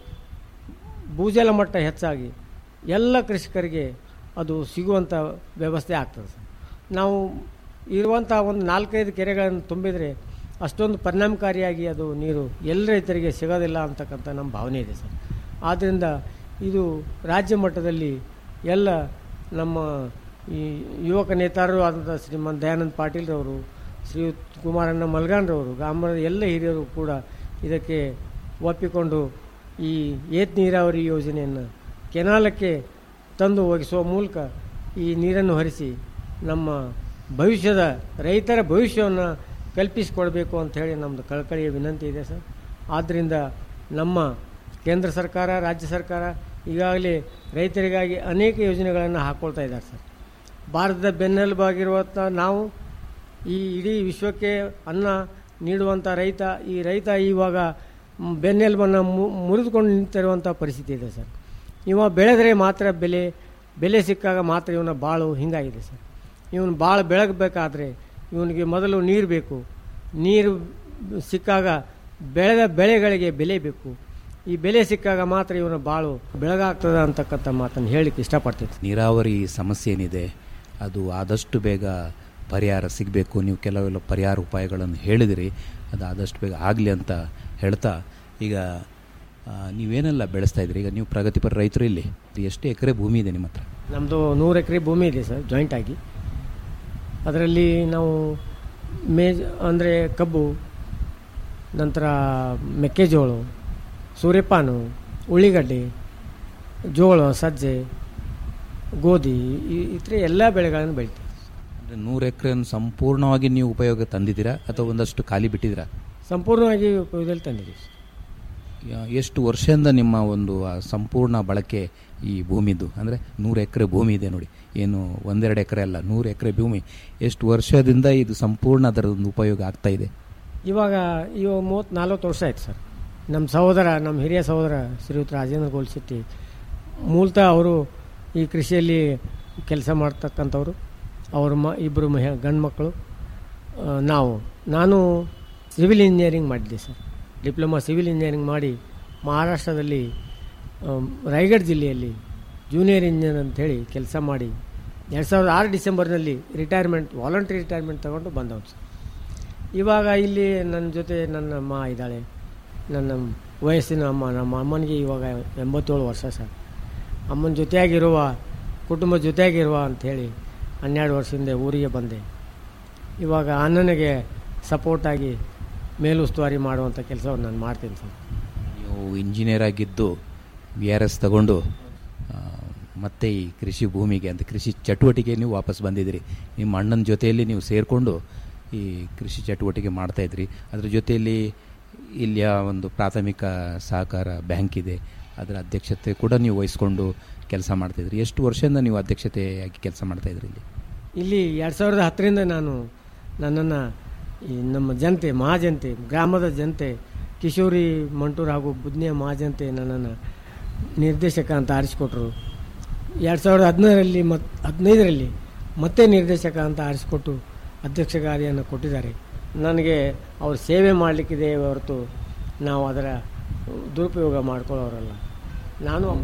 ಭೂಜಲ ಮಟ್ಟ ಹೆಚ್ಚಾಗಿ ಎಲ್ಲ ಕೃಷಿಕರಿಗೆ ಅದು ಸಿಗುವಂಥ ವ್ಯವಸ್ಥೆ ಆಗ್ತದೆ ಸರ್ ನಾವು ಇರುವಂಥ ಒಂದು ನಾಲ್ಕೈದು ಕೆರೆಗಳನ್ನು ತುಂಬಿದರೆ ಅಷ್ಟೊಂದು ಪರಿಣಾಮಕಾರಿಯಾಗಿ ಅದು ನೀರು ಎಲ್ಲ ರೈತರಿಗೆ ಸಿಗೋದಿಲ್ಲ ಅಂತಕ್ಕಂಥ ನಮ್ಮ ಭಾವನೆ ಇದೆ ಸರ್ ಆದ್ದರಿಂದ ಇದು ರಾಜ್ಯ ಮಟ್ಟದಲ್ಲಿ ಎಲ್ಲ ನಮ್ಮ ಈ ಯುವಕ ನೇತಾರರು ಆದಂಥ ಶ್ರೀಮಂತ್ ದಯಾನಂದ್ ಪಾಟೀಲ್ರವರು ಶ್ರೀಯುತ್ ಕುಮಾರಣ್ಣ ಮಲ್ಗಾನ್ರವರು ಗ್ರಾಮದ ಎಲ್ಲ ಹಿರಿಯರು ಕೂಡ ಇದಕ್ಕೆ ಒಪ್ಪಿಕೊಂಡು ಈ ಏತ್ ನೀರಾವರಿ ಯೋಜನೆಯನ್ನು ಕೆನಾಲಕ್ಕೆ ತಂದು ಒದಗಿಸುವ ಮೂಲಕ ಈ ನೀರನ್ನು ಹರಿಸಿ ನಮ್ಮ ಭವಿಷ್ಯದ ರೈತರ ಭವಿಷ್ಯವನ್ನು ಕಲ್ಪಿಸಿಕೊಡ್ಬೇಕು ಅಂಥೇಳಿ ನಮ್ಮದು ಕಳಕಳಿಯ ವಿನಂತಿ ಇದೆ ಸರ್ ಆದ್ದರಿಂದ ನಮ್ಮ ಕೇಂದ್ರ ಸರ್ಕಾರ ರಾಜ್ಯ ಸರ್ಕಾರ ಈಗಾಗಲೇ ರೈತರಿಗಾಗಿ ಅನೇಕ ಯೋಜನೆಗಳನ್ನು ಹಾಕ್ಕೊಳ್ತಾ ಇದ್ದಾರೆ ಸರ್ ಭಾರತದ ಬೆನ್ನೆಲುಬಾಗಿರುವಂಥ ನಾವು ಈ ಇಡೀ ವಿಶ್ವಕ್ಕೆ ಅನ್ನ ನೀಡುವಂಥ ರೈತ ಈ ರೈತ ಇವಾಗ ಮ್, ಬೆನ್ನೆಲುಬನ್ನು ಮು- ಮುರಿದುಕೊಂಡು ನಿಂತಿರುವಂಥ ಪರಿಸ್ಥಿತಿ ಇದೆ ಸರ್ ಇವ ಬೆಳೆದರೆ ಮಾತ್ರ ಬೆಲೆ ಬೆಲೆ ಸಿಕ್ಕಾಗ ಮಾತ್ರ ಇವನ ಬಾಳು ಹಿಂಗಾಗಿದೆ ಸರ್ ಇವನು ಬಾಳು ಬೆಳಗಬೇಕಾದ್ರೆ ಇವನಿಗೆ ಮೊದಲು ನೀರು ಬೇಕು ನೀರು ಸಿಕ್ಕಾಗ ಬೆಳೆದ ಬೆಳೆಗಳಿಗೆ ಬೆಲೆ ಬೇಕು ಈ ಬೆಲೆ ಸಿಕ್ಕಾಗ ಮಾತ್ರ ಇವನ ಬಾಳು ಬೆಳಗಾಗ್ತದೆ ಅಂತಕ್ಕಂಥ ಮಾತನ್ನು ಹೇಳಲಿಕ್ಕೆ ಇಷ್ಟಪಡ್ತೀನಿ ನೀರಾವರಿ ಸಮಸ್ಯೆ ಏನಿದೆ ಅದು ಆದಷ್ಟು ಬೇಗ ಪರಿಹಾರ ಸಿಗಬೇಕು ನೀವು ಕೆಲವೆಲ್ಲ ಪರಿಹಾರ ಉಪಾಯಗಳನ್ನು ಹೇಳಿದಿರಿ ಅದು ಆದಷ್ಟು ಬೇಗ ಆಗಲಿ ಅಂತ ಹೇಳ್ತಾ ಈಗ ಆ, ನೀವೇನೆಲ್ಲ ಬೆಳೆಸ್ತಾ ಇದ್ದೀರಿ ಈಗ ನೀವು ಪ್ರಗತಿಪರ ರೈತರು ಇಲ್ಲಿ ಎಷ್ಟು ಎಕರೆ ಭೂಮಿ ಇದೆ ನಿಮ್ಮ ಹತ್ರ ನಮ್ಮದು ನೂರು ಎಕರೆ ಭೂಮಿ ಇದೆ ಸರ್ ಜಾಯಿಂಟ್ ಆಗಿ ಅದರಲ್ಲಿ ನಾವು ಮೇಜ್ ಅಂದರೆ ಕಬ್ಬು ನಂತರ ಮೆಕ್ಕೆಜೋಳ ಸೂರ್ಯಪಾನು ಉಳ್ಳಿಗಡ್ಡೆ ಜೋಳ ಸಜ್ಜೆ ಗೋಧಿ ಈ- ಇತರ ಎಲ್ಲ ಬೆಳೆಗಳನ್ನು ಬೆಳಿತೀವಿ ಅಂದರೆ ನೂರು ಎಕರೆಯನ್ನು ಸಂಪೂರ್ಣವಾಗಿ ನೀವು ಉಪಯೋಗ ತಂದಿದ್ದೀರಾ ಅಥವಾ ಒಂದಷ್ಟು ಖಾಲಿ ಬಿಟ್ಟಿದ್ದೀರಾ ಸಂಪೂರ್ಣವಾಗಿ ಉಪಯೋಗದಲ್ಲಿ ತಂದಿದ್ದೀವಿ ಸರ್. ಯಾ- ಎಷ್ಟು ವರ್ಷದಿಂದ ನಿಮ್ಮ ಒಂದು ಆ ಸಂಪೂರ್ಣ ಬಳಕೆ ಈ ಭೂಮಿದು ಅಂದರೆ ನೂರು ಎಕರೆ ಭೂಮಿ ಇದೆ ನೋಡಿ ಏನು ಒಂದೆರಡು ಎಕರೆ ಅಲ್ಲ ನೂರು ಎಕರೆ ಭೂಮಿ ಎಷ್ಟು ವರ್ಷದಿಂದ ಇದು ಸಂಪೂರ್ಣ ಅದರ ಒಂದು ಉಪಯೋಗ ಆಗ್ತಾ ಇದೆ ಇವಾಗ ಇವಾಗ ಮೂವತ್ತು ನಲ್ವತ್ತು ವರ್ಷ ಆಯ್ತು ಸರ್ ನಮ್ಮ ಸಹೋದರ ನಮ್ಮ ಹಿರಿಯ ಸಹೋದರ ಶ್ರೀಯುತ ರಾಜೇಂದ್ರ ಗೋಲ್ಶೆಟ್ಟಿ ಮೂಲತಃ ಅವರು ಈ ಕೃಷಿಯಲ್ಲಿ ಕೆಲಸ ಮಾಡ್ತಕ್ಕಂಥವ್ರು ಅವ್ರ ಮ ಇಬ್ಬರು ಮಹ ಗಂಡು ಮಕ್ಕಳು ಆ, ನಾವು ನಾನು ಸಿವಿಲ್ ಇಂಜಿನಿಯರಿಂಗ್ ಮಾಡಿದ್ದೆ ಸರ್ ಡಿಪ್ಲೊಮಾ ಸಿವಿಲ್ ಇಂಜಿನಿಯರಿಂಗ್ ಮಾಡಿ ಮಹಾರಾಷ್ಟ್ರದಲ್ಲಿ ಆಮ್, ರಾಯಗಢ ಜಿಲ್ಲೆಯಲ್ಲಿ ಜೂನಿಯರ್ ಇಂಜಿನಿಯರ್ ಅಂತೇಳಿ ಕೆಲಸ ಮಾಡಿ ಎರಡು ಸಾವಿರದ ಆರು ಡಿಸೆಂಬರ್ನಲ್ಲಿ ರಿಟೈರ್ಮೆಂಟ್ ವಾಲಂಟ್ರಿ ರಿಟೈರ್ಮೆಂಟ್ ತಗೊಂಡು ಬಂದವನು ಸರ್ ಇವಾಗ ಇಲ್ಲಿ ನನ್ನ ಜೊತೆ ನನ್ನ ಅಮ್ಮ ಇದ್ದಾಳೆ ನನ್ನ ವಯಸ್ಸಿನ ಅಮ್ಮ ನಮ್ಮ ಅಮ್ಮನಿಗೆ ಇವಾಗ ಎಂಬತ್ತೇಳು ವರ್ಷ ಸರ್ ಅಮ್ಮನ ಜೊತೆಯಾಗಿರುವ ಕುಟುಂಬ ಜೊತೆಯಾಗಿರುವ ಅಂಥೇಳಿ ಹನ್ನೆರಡು ವರ್ಷದಿಂದ ಊರಿಗೆ ಬಂದೆ ಇವಾಗ ಅಣ್ಣನಿಗೆ ಸಪೋರ್ಟಾಗಿ ಮೇಲುಸ್ತುವಾರಿ ಮಾಡುವಂಥ ಕೆಲಸವನ್ನು ನಾನು ಮಾಡ್ತೀನಿ ಸರ್ ನೀವು ಇಂಜಿನಿಯರ್ ಆಗಿದ್ದು ವಿ ಆರ್ ಎಸ್ ತಗೊಂಡು ಆ, ಮತ್ತೆ ಈ ಕೃಷಿ ಭೂಮಿಗೆ ಅಂತ ಕೃಷಿ ಚಟುವಟಿಕೆ ನೀವು ವಾಪಸ್ ಬಂದಿದ್ದೀರಿ ನಿಮ್ಮ ಅಣ್ಣನ ಜೊತೆಯಲ್ಲಿ ನೀವು ಸೇರಿಕೊಂಡು ಈ ಕೃಷಿ ಚಟುವಟಿಕೆ ಮಾಡ್ತಾಯಿದ್ರಿ ಅದ್ರ ಜೊತೆಯಲ್ಲಿ ಇಲ್ಲಿಯ ಒಂದು ಪ್ರಾಥಮಿಕ ಸಹಕಾರ ಬ್ಯಾಂಕ್ ಇದೆ ಅದರ ಅಧ್ಯಕ್ಷತೆ ಕೂಡ ನೀವು ವಹಿಸ್ಕೊಂಡು ಕೆಲಸ ಮಾಡ್ತಾಯಿದ್ರಿ ಎಷ್ಟು ವರ್ಷದಿಂದ ನೀವು ಅಧ್ಯಕ್ಷತೆಯಾಗಿ ಕೆಲಸ ಮಾಡ್ತಾಯಿದ್ರಿ ಇಲ್ಲಿ ಇಲ್ಲಿ ಎರಡು ಸಾವಿರದ ಹತ್ತರಿಂದ ನಾನು ನನ್ನನ್ನು ಈ ನಮ್ಮ ಜನತೆ ಮಹಾಜನತೆ ಗ್ರಾಮದ ಜನತೆ ಕಿಶೋರಿ ಮಂಟೂರ್ ಹಾಗೂ ಬುದ್ನಿಯ ಮಹಾಜನತೆ ನನ್ನನ್ನು ನಿರ್ದೇಶಕ ಅಂತ ಆರಿಸಿಕೊಟ್ರು ಎರಡು ಸಾವಿರದ ಹದಿನೈದರಲ್ಲಿ ಮತ್ತು ಹದಿನೈದರಲ್ಲಿ ಮತ್ತೆ ನಿರ್ದೇಶಕ ಅಂತ ಆರಿಸಿಕೊಟ್ಟು ಅಧ್ಯಕ್ಷ ಕಾರ್ಯವನ್ನು ಕೊಟ್ಟಿದ್ದಾರೆ ನನಗೆ ಅವ್ರ ಸೇವೆ ಮಾಡಲಿಕ್ಕಿದೆ ಹೊರತು ನಾವು ಅದರ ದುರುಪಯೋಗ ಮಾಡ್ಕೊಳ್ಳೋರಲ್ಲ ನಾನು ಒಬ್ಬ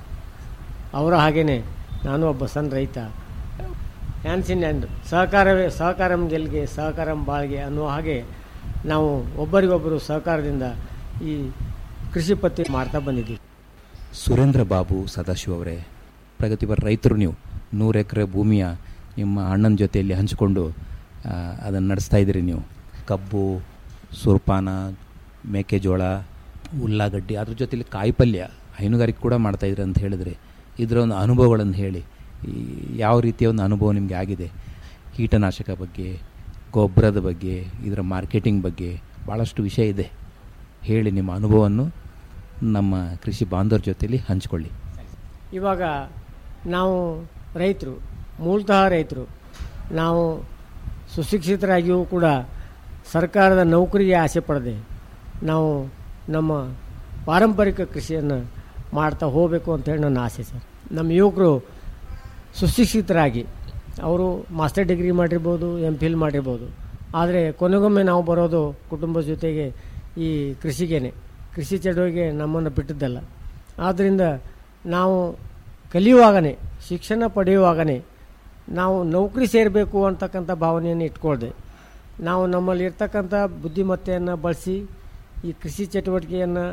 ಅವರ ಹಾಗೇನೆ ನಾನು ಒಬ್ಬ ಸಣ್ಣ ರೈತ ಹ್ಯಾಂಡ್ಸ್ ಇನ್ ಹ್ಯಾಂಡ್ ಸಹಕಾರವೇ ಸಹಕಾರಂ ಗೆಲ್ಗೆ ಸಹಕಾರಂ ಬಾಳ್ಗೆ ಅನ್ನುವ ಹಾಗೆ ನಾವು ಒಬ್ಬರಿಗೊಬ್ಬರು ಸಹಕಾರದಿಂದ ಈ ಕೃಷಿ ಪತ್ತಿ ಮಾಡ್ತಾ ಬಂದಿದ್ದೀವಿ ಸುರೇಂದ್ರ ಬಾಬು ಸದಾಶಿವ ಅವರೇ ಪ್ರಗತಿಪರ ರೈತರು ನೀವು ನೂರು ಎಕರೆ ಭೂಮಿಯ ನಿಮ್ಮ ಅಣ್ಣನ ಜೊತೆಯಲ್ಲಿ ಹಂಚಿಕೊಂಡು ಅದನ್ನು ನಡೆಸ್ತಾ ಇದ್ದೀರಿ ನೀವು ಕಬ್ಬು ಸುರ್ಪಾನ ಮೇಕೆಜೋಳ ಉಳ್ಳಾಗಡ್ಡಿ ಅದ್ರ ಜೊತೆಲಿ ಕಾಯಿಪಲ್ಯ ಹೈನುಗಾರಿಕೆ ಕೂಡ ಮಾಡ್ತಾಯಿದ್ರಿ ಅಂತ ಹೇಳಿದ್ರೆ ಇದರ ಒಂದು ಅನುಭವಗಳನ್ನು ಹೇಳಿ ಈ ಯಾವ ರೀತಿಯ ಒಂದು ಅನುಭವ ನಿಮಗೆ ಆಗಿದೆ ಕೀಟನಾಶಕ ಬಗ್ಗೆ ಗೊಬ್ಬರದ ಬಗ್ಗೆ ಇದರ ಮಾರ್ಕೆಟಿಂಗ್ ಬಗ್ಗೆ ಭಾಳಷ್ಟು ವಿಷಯ ಇದೆ ಹೇಳಿ ನಿಮ್ಮ ಅನುಭವವನ್ನು ನಮ್ಮ ಕೃಷಿ ಬಾಂಧವರ ಜೊತೆಲಿ ಹಂಚಿಕೊಳ್ಳಿ ಇವಾಗ ನಾವು ರೈತರು ಮೂಲತಃ ರೈತರು ನಾವು ಸುಶಿಕ್ಷಿತರಾಗಿಯೂ ಕೂಡ ಸರ್ಕಾರದ ನೌಕರಿಗೆ ಆಸೆ ಪಡದೆ ನಾವು ನಮ್ಮ ಪಾರಂಪರಿಕ ಕೃಷಿಯನ್ನು ಮಾಡ್ತಾ ಹೋಗಬೇಕು ಅಂತೇಳಿ ನನ್ನ ಆಸೆ ಸರ್ ನಮ್ಮ ಯುವಕರು ಸುಶಿಕ್ಷಿತರಾಗಿ ಅವರು ಮಾಸ್ಟರ್ ಡಿಗ್ರಿ ಮಾಡಿರ್ಬೋದು ಎಮ್ ಫಿಲ್ ಮಾಡಿರ್ಬೋದು ಆದರೆ ಕೊನೆಗೊಮ್ಮೆ ನಾವು ಬರೋದು ಕುಟುಂಬದ ಜೊತೆಗೆ ಈ ಕೃಷಿಗೇನೆ ಕೃಷಿ ಚಟುವಟಿಕೆ ನಮ್ಮನ್ನು ಬಿಟ್ಟಿದ್ದಲ್ಲ ಆದ್ದರಿಂದ ನಾವು ಕಲಿಯುವಾಗನೇ ಶಿಕ್ಷಣ ಪಡೆಯುವಾಗನೇ ನಾವು ನೌಕರಿ ಸೇರಬೇಕು ಅಂತಕ್ಕಂಥ ಭಾವನೆಯನ್ನು ಇಟ್ಕೊಳ್ದೆ ನಾವು ನಮ್ಮಲ್ಲಿ ಇರ್ತಕ್ಕಂಥ ಬುದ್ಧಿಮತ್ತೆಯನ್ನು ಬಳಸಿ ಈ ಕೃಷಿ ಚಟುವಟಿಕೆಯನ್ನು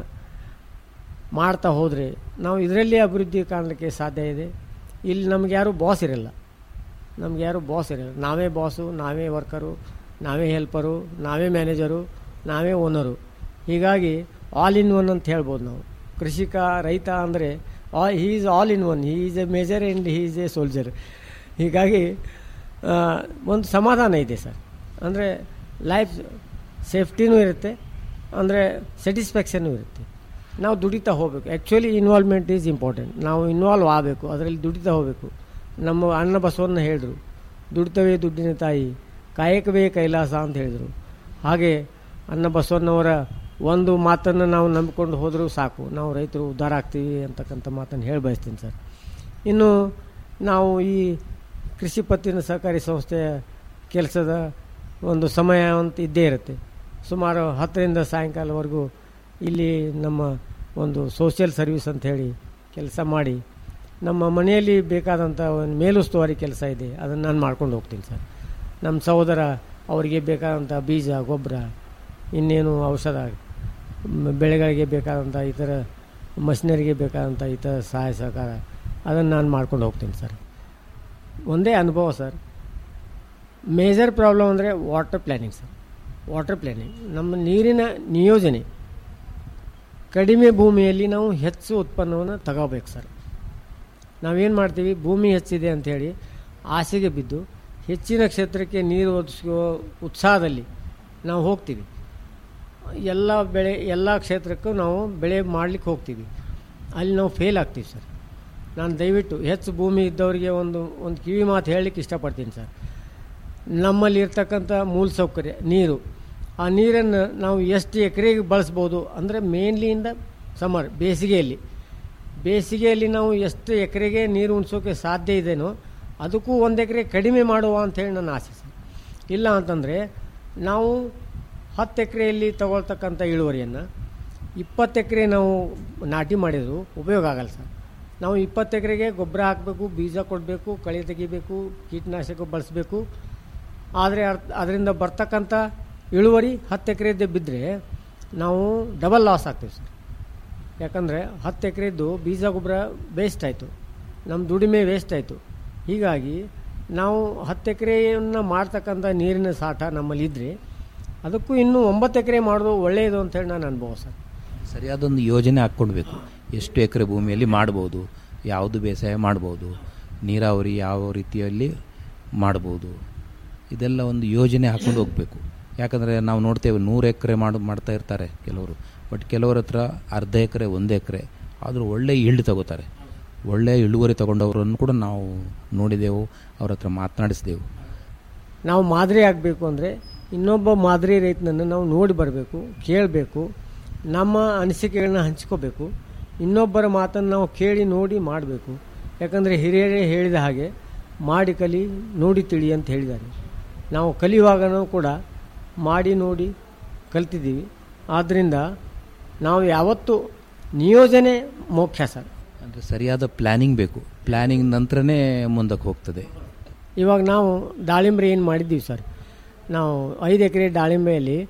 ಮಾಡ್ತಾ ಹೋದರೆ ನಾವು ಇದರಲ್ಲಿ ಅಭಿವೃದ್ಧಿ ಕಾಣಲಿಕ್ಕೆ ಸಾಧ್ಯ ಇದೆ ಇಲ್ಲಿ ನಮ್ಗೆ ಯಾರೂ ಬಾಸ್ ಇರಲ್ಲ ನಮ್ಗೆ ಯಾರೂ ಬಾಸ್ ಇರಲ್ಲ ನಾವೇ ಬಾಸು ನಾವೇ ವರ್ಕರು ನಾವೇ ಹೆಲ್ಪರು ನಾವೇ ಮ್ಯಾನೇಜರು ನಾವೇ ಓನರು ಹೀಗಾಗಿ ಆಲ್ ಇನ್ ಒನ್ ಅಂತ ಹೇಳ್ಬೋದು ನಾವು ಕೃಷಿಕ ರೈತ ಅಂದರೆ he is all in one he is a major and he is a soldier ಹೀಗಾಗಿ ಆ, ಒಂದು ಸಮಾಧಾನ ಇದೆ ಸರ್ ಅಂದರೆ ಲೈಫ್ ಸೇಫ್ಟಿನೂ ಇರುತ್ತೆ ಅಂದರೆ ಸ್ಯಾಟಿಸ್ಫ್ಯಾಕ್ಷನ್ನೂ ಇರುತ್ತೆ ನಾವು ದುಡಿತಾ ಹೋಗಬೇಕು ಆ್ಯಕ್ಚುಲಿ ಇನ್ವಾಲ್ವ್ಮೆಂಟ್ ಈಸ್ ಇಂಪಾರ್ಟೆಂಟ್ ನಾವು ಇನ್ವಾಲ್ವ್ ಆಗಬೇಕು ಅದರಲ್ಲಿ ದುಡಿತಾ ಹೋಗಬೇಕು ನಮ್ಮ ಅಣ್ಣ ಬಸವನ್ನ ಹೇಳಿದ್ರು ದುಡಿತವೇ ದುಡ್ಡಿನ ತಾಯಿ ಕಾಯಕವೇ ಕೈಲಾಸ ಅಂತ ಹೇಳಿದರು ಹಾಗೆ ಅನ್ನ ಬಸವಣ್ಣವರ ಒಂದು ಮಾತನ್ನು ನಾವು ನಂಬಿಕೊಂಡು ಹೋದರೂ ಸಾಕು ನಾವು ರೈತರು ಉದ್ಧಾರ ಆಗ್ತೀವಿ ಅಂತಕ್ಕಂಥ ಮಾತನ್ನು ಹೇಳಿ ಬಯಸ್ತೀನಿ ಸರ್ ಇನ್ನು ನಾವು ಈ ಕೃಷಿ ಪತ್ತಿನ ಸಹಕಾರಿ ಸಂಸ್ಥೆಯ ಕೆಲಸದ ಒಂದು ಸಮಯ ಅಂತ ಇದ್ದೇ ಇರುತ್ತೆ ಸುಮಾರು ಹತ್ತರಿಂದ ಸಾಯಂಕಾಲವರೆಗೂ ಇಲ್ಲಿ ನಮ್ಮ ಒಂದು ಸೋಷಿಯಲ್ ಸರ್ವಿಸ್ ಅಂತ ಹೇಳಿ ಕೆಲಸ ಮಾಡಿ ನಮ್ಮ ಮನೆಯಲ್ಲಿ ಬೇಕಾದಂಥ ಒಂದು ಮೇಲುಸ್ತುವಾರಿ ಕೆಲಸ ಇದೆ ಅದನ್ನು ನಾನು ಮಾಡ್ಕೊಂಡು ಹೋಗ್ತೀನಿ ಸರ್ ನಮ್ಮ ಸಹೋದರ ಅವರಿಗೆ ಬೇಕಾದಂಥ ಬೀಜ ಗೊಬ್ಬರ ಇನ್ನೇನು ಔಷಧ ಮ್, ಬೆಳೆಗಳಿಗೆ ಬೇಕಾದಂಥ ಇತರ ಮಷಿನರಿಗೆ ಬೇಕಾದಂಥ ಇತರ ಸಹಾಯ ಸಹಕಾರ ಅದನ್ನು ನಾನು ಮಾಡ್ಕೊಂಡು ಹೋಗ್ತೀನಿ ಸರ್ ಒಂದೇ ಅನುಭವ ಸರ್ ಮೇಜರ್ ಪ್ರಾಬ್ಲಮ್ ಅಂದರೆ water planning sir water planning ನಮ್ಮ ನೀರಿನ ನಿಯೋಜನೆ ಕಡಿಮೆ ಭೂಮಿಯಲ್ಲಿ ನಾವು ಹೆಚ್ಚು ಉತ್ಪನ್ನವನ್ನು ತಗೋಬೇಕು ಸರ್ ನಾವೇನು ಮಾಡ್ತೀವಿ ಭೂಮಿ ಹೆಚ್ಚಿದೆ ಅಂಥೇಳಿ ಆಸೆಗೆ ಬಿದ್ದು ಹೆಚ್ಚಿನ ಕ್ಷೇತ್ರಕ್ಕೆ ನೀರು ಒದಗಿಸುವ ಉತ್ಸಾಹದಲ್ಲಿ ನಾವು ಹೋಗ್ತೀವಿ ಎಲ್ಲ ಬೆಳೆ ಎಲ್ಲ ಕ್ಷೇತ್ರಕ್ಕೂ ನಾವು ಬೆಳೆ ಮಾಡಲಿಕ್ಕೆ ಹೋಗ್ತೀವಿ ಅಲ್ಲಿ ನಾವು ಫೇಲ್ ಆಗ್ತೀವಿ ಸರ್ ನಾನು ದಯವಿಟ್ಟು ಹೆಚ್ಚು ಭೂಮಿ ಇದ್ದವರಿಗೆ ಒಂದು ಒಂದು ಕಿವಿ ಮಾತು ಹೇಳಲಿಕ್ಕೆ ಇಷ್ಟಪಡ್ತೀನಿ ಸರ್ ನಮ್ಮಲ್ಲಿ ಇರ್ತಕ್ಕಂಥ ಮೂಲ ಸೌಕರ್ಯ ನೀರು ಆ ನೀರನ್ನು ನಾವು ಎಷ್ಟು ಎಕರೆಗೆ ಬಳಸ್ಬೋದು ಅಂದರೆ ಮೇನ್ಲಿಯಿಂದ ಸಮರ್ ಬೇಸಿಗೆಯಲ್ಲಿ ಬೇಸಿಗೆಯಲ್ಲಿ ನಾವು ಎಷ್ಟು ಎಕರೆಗೆ ನೀರು ಉಣಿಸೋಕೆ ಸಾಧ್ಯ ಇದೆನೋ ಅದಕ್ಕೂ ಒಂದು ಎಕರೆ ಕಡಿಮೆ ಮಾಡುವ ಅಂಥೇಳಿ ನನ್ನ ಆಸೆ ಸರ್ ಇಲ್ಲ ಅಂತಂದರೆ ನಾವು ಹತ್ತು ಎಕರೆಯಲ್ಲಿ ತಗೊಳ್ತಕ್ಕಂಥ ಇಳುವರಿಯನ್ನು ಇಪ್ಪತ್ತು ಎಕರೆ ನಾವು ನಾಟಿ ಮಾಡಿದರೂ ಉಪಯೋಗ ಆಗಲ್ಲ ಸರ್ ನಾವು ಇಪ್ಪತ್ತು ಎಕರೆಗೆ ಗೊಬ್ಬರ ಹಾಕಬೇಕು ಬೀಜ ಕೊಡಬೇಕು ಕಳೆ ತೆಗಿಬೇಕು ಕೀಟನಾಶಕ ಬಳಸಬೇಕು ಆದರೆ ಅದರಿಂದ ಬರ್ತಕ್ಕಂಥ ಇಳುವರಿ ಹತ್ತು ಎಕರೆದ್ದೇ ಬಿದ್ದರೆ ನಾವು ಡಬಲ್ ಲಾಸ್ ಆಗ್ತೀವಿ ಸರ್ ಯಾಕಂದರೆ ಹತ್ತು ಎಕರೆದ್ದು ಬೀಜ ಗೊಬ್ಬರ ವೇಸ್ಟ್ ಆಯಿತು ನಮ್ಮ ದುಡಿಮೆ ವೇಸ್ಟ್ ಆಯಿತು ಹೀಗಾಗಿ ನಾವು ಹತ್ತು ಎಕರೆಯನ್ನು ಮಾಡ್ತಕ್ಕಂಥ ನೀರಿನ ಸಾಠ ನಮ್ಮಲ್ಲಿ ಇದ್ದರೆ ಅದಕ್ಕೂ ಇನ್ನೂ ಒಂಬತ್ತು ಎಕರೆ ಮಾಡೋದು ಒಳ್ಳೆಯದು ಅಂತೇಳಿ ನಾನು ಅನುಭವ ಸರ್ ಸರಿಯಾದೊಂದು ಯೋಜನೆ ಹಾಕ್ಕೊಳ್ಬೇಕು ಎಷ್ಟು ಎಕರೆ ಭೂಮಿಯಲ್ಲಿ ಮಾಡ್ಬೋದು ಯಾವುದು ಬೇಸಾಯ ಮಾಡ್ಬೋದು ನೀರಾವರಿ ಯಾವ ರೀತಿಯಲ್ಲಿ ಮಾಡ್ಬೋದು ಇದೆಲ್ಲ ಒಂದು ಯೋಜನೆ ಹಾಕ್ಕೊಂಡು ಹೋಗಬೇಕು ಯಾಕಂದರೆ ನಾವು ನೋಡ್ತೇವೆ ನೂರು ಎಕರೆ ಮಾಡಿ ಮಾಡ್ತಾ ಇರ್ತಾರೆ ಕೆಲವರು ಬಟ್ ಕೆಲವ್ರ ಹತ್ರ ಅರ್ಧ ಎಕರೆ ಒಂದು ಎಕರೆ ಆದರೂ ಒಳ್ಳೆ ಇಳ್ಳು ತಗೋತಾರೆ ಒಳ್ಳೆಯ ಇಳುವರಿ ತಗೊಂಡವರನ್ನು ಕೂಡ ನಾವು ನೋಡಿದೆವು ಅವ್ರ ಹತ್ರ ಮಾತನಾಡಿಸಿದೆವು ನಾವು ಮಾದರಿ ಆಗಬೇಕು ಅಂದರೆ ಇನ್ನೊಬ್ಬ ಮಾದರಿ ರೈತನನ್ನು ನಾವು ನೋಡಿ ಬರಬೇಕು ಕೇಳಬೇಕು ನಮ್ಮ ಅನಿಸಿಕೆಗಳನ್ನ ಹಂಚ್ಕೋಬೇಕು ಇನ್ನೊಬ್ಬರ ಮಾತನ್ನು ನಾವು ಕೇಳಿ ನೋಡಿ ಮಾಡಬೇಕು ಯಾಕಂದರೆ ಹಿರಿಯರೇ ಹೇಳಿದ ಹಾಗೆ ಮಾಡಿ ಕಲಿ ನೋಡಿ ತಿಳಿ ಅಂತ ಹೇಳಿದ್ದಾರೆ ನಾವು ಕಲಿಯುವಾಗನೂ ಕೂಡ ಮಾಡಿ ನೋಡಿ ಕಲ್ತಿದ್ದೀವಿ ಆದ್ದರಿಂದ ನಾವು ಯಾವತ್ತೂ ನಿಯೋಜನೆ ಮುಖ್ಯ ಸರ್ ಅಂದರೆ ಸರಿಯಾದ ಪ್ಲ್ಯಾನಿಂಗ್ ಬೇಕು ಪ್ಲ್ಯಾನಿಂಗ್ ನಂತರನೇ ಮುಂದಕ್ಕೆ ಹೋಗ್ತದೆ ಇವಾಗ ನಾವು ದಾಳಿಂಬ್ರೆ ಏನು ಮಾಡಿದ್ದೀವಿ ಸರ್ ನಾವು ಐದು ಎಕರೆ ದಾಳಿಂಬೆಯಲ್ಲಿ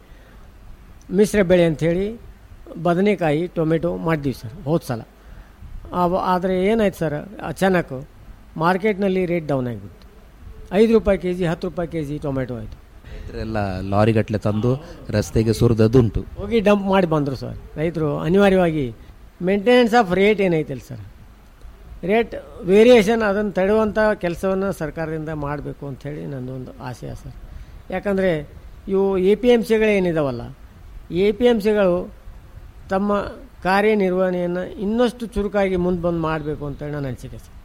ಮಿಶ್ರ ಬೆಳೆ ಅಂಥೇಳಿ ಬದನೆಕಾಯಿ ಟೊಮೆಟೊ ಮಾಡಿದ್ದೀವಿ ಸರ್ ಹೋದ ಸಲ ಆವ- ಆದರೆ ಏನಾಯ್ತು ಸರ್ ಅಚಾನಕ್ ಮಾರ್ಕೆಟ್ನಲ್ಲಿ ರೇಟ್ ಡೌನ್ ಆಗಿಬಿಟ್ಟು ಐದು ರೂಪಾಯಿ ಕೆ ಜಿ ಹತ್ತು ರೂಪಾಯಿ ಕೆ ಜಿ ಟೊಮೆಟೊ ಆಯಿತು ರೈತರೆಲ್ಲ ಲಾರಿಗಟ್ಟಲೆ ತಂದು ರಸ್ತೆಗೆ ಸುರಿದದ್ದುಂಟು ಹೋಗಿ ಡಂಪ್ ಮಾಡಿ ಬಂದರು ಸರ್ ರೈತರು ಅನಿವಾರ್ಯವಾಗಿ ಮೇಂಟೆನೆನ್ಸ್ ಆಫ್ ರೇಟ್ ಏನೈತಲ್ಲ ಸರ್ ರೇಟ್ ವೇರಿಯೇಷನ್ ಅದನ್ನು ತಡೆಯುವಂಥ ಕೆಲಸವನ್ನು ಸರ್ಕಾರದಿಂದ ಮಾಡಬೇಕು ಅಂಥೇಳಿ ನನ್ನೊಂದು ಆಶಯ ಸರ್ ಯಾಕಂದರೆ ಇವು ಎ ಪಿ ಎಮ್ ಸಿಗಳೇನಿದಾವಲ್ಲ ಎ ಪಿ ಎಮ್ ಸಿಗಳು ತಮ್ಮ ಕಾರ್ಯನಿರ್ವಹಣೆಯನ್ನು ಇನ್ನಷ್ಟು ಚುರುಕಾಗಿ ಮುಂದೆ ಬಂದು ಮಾಡಬೇಕು ಅಂತೇಳಿ ನನ್ನ ಅನಿಸಿಕೆ ಸರ್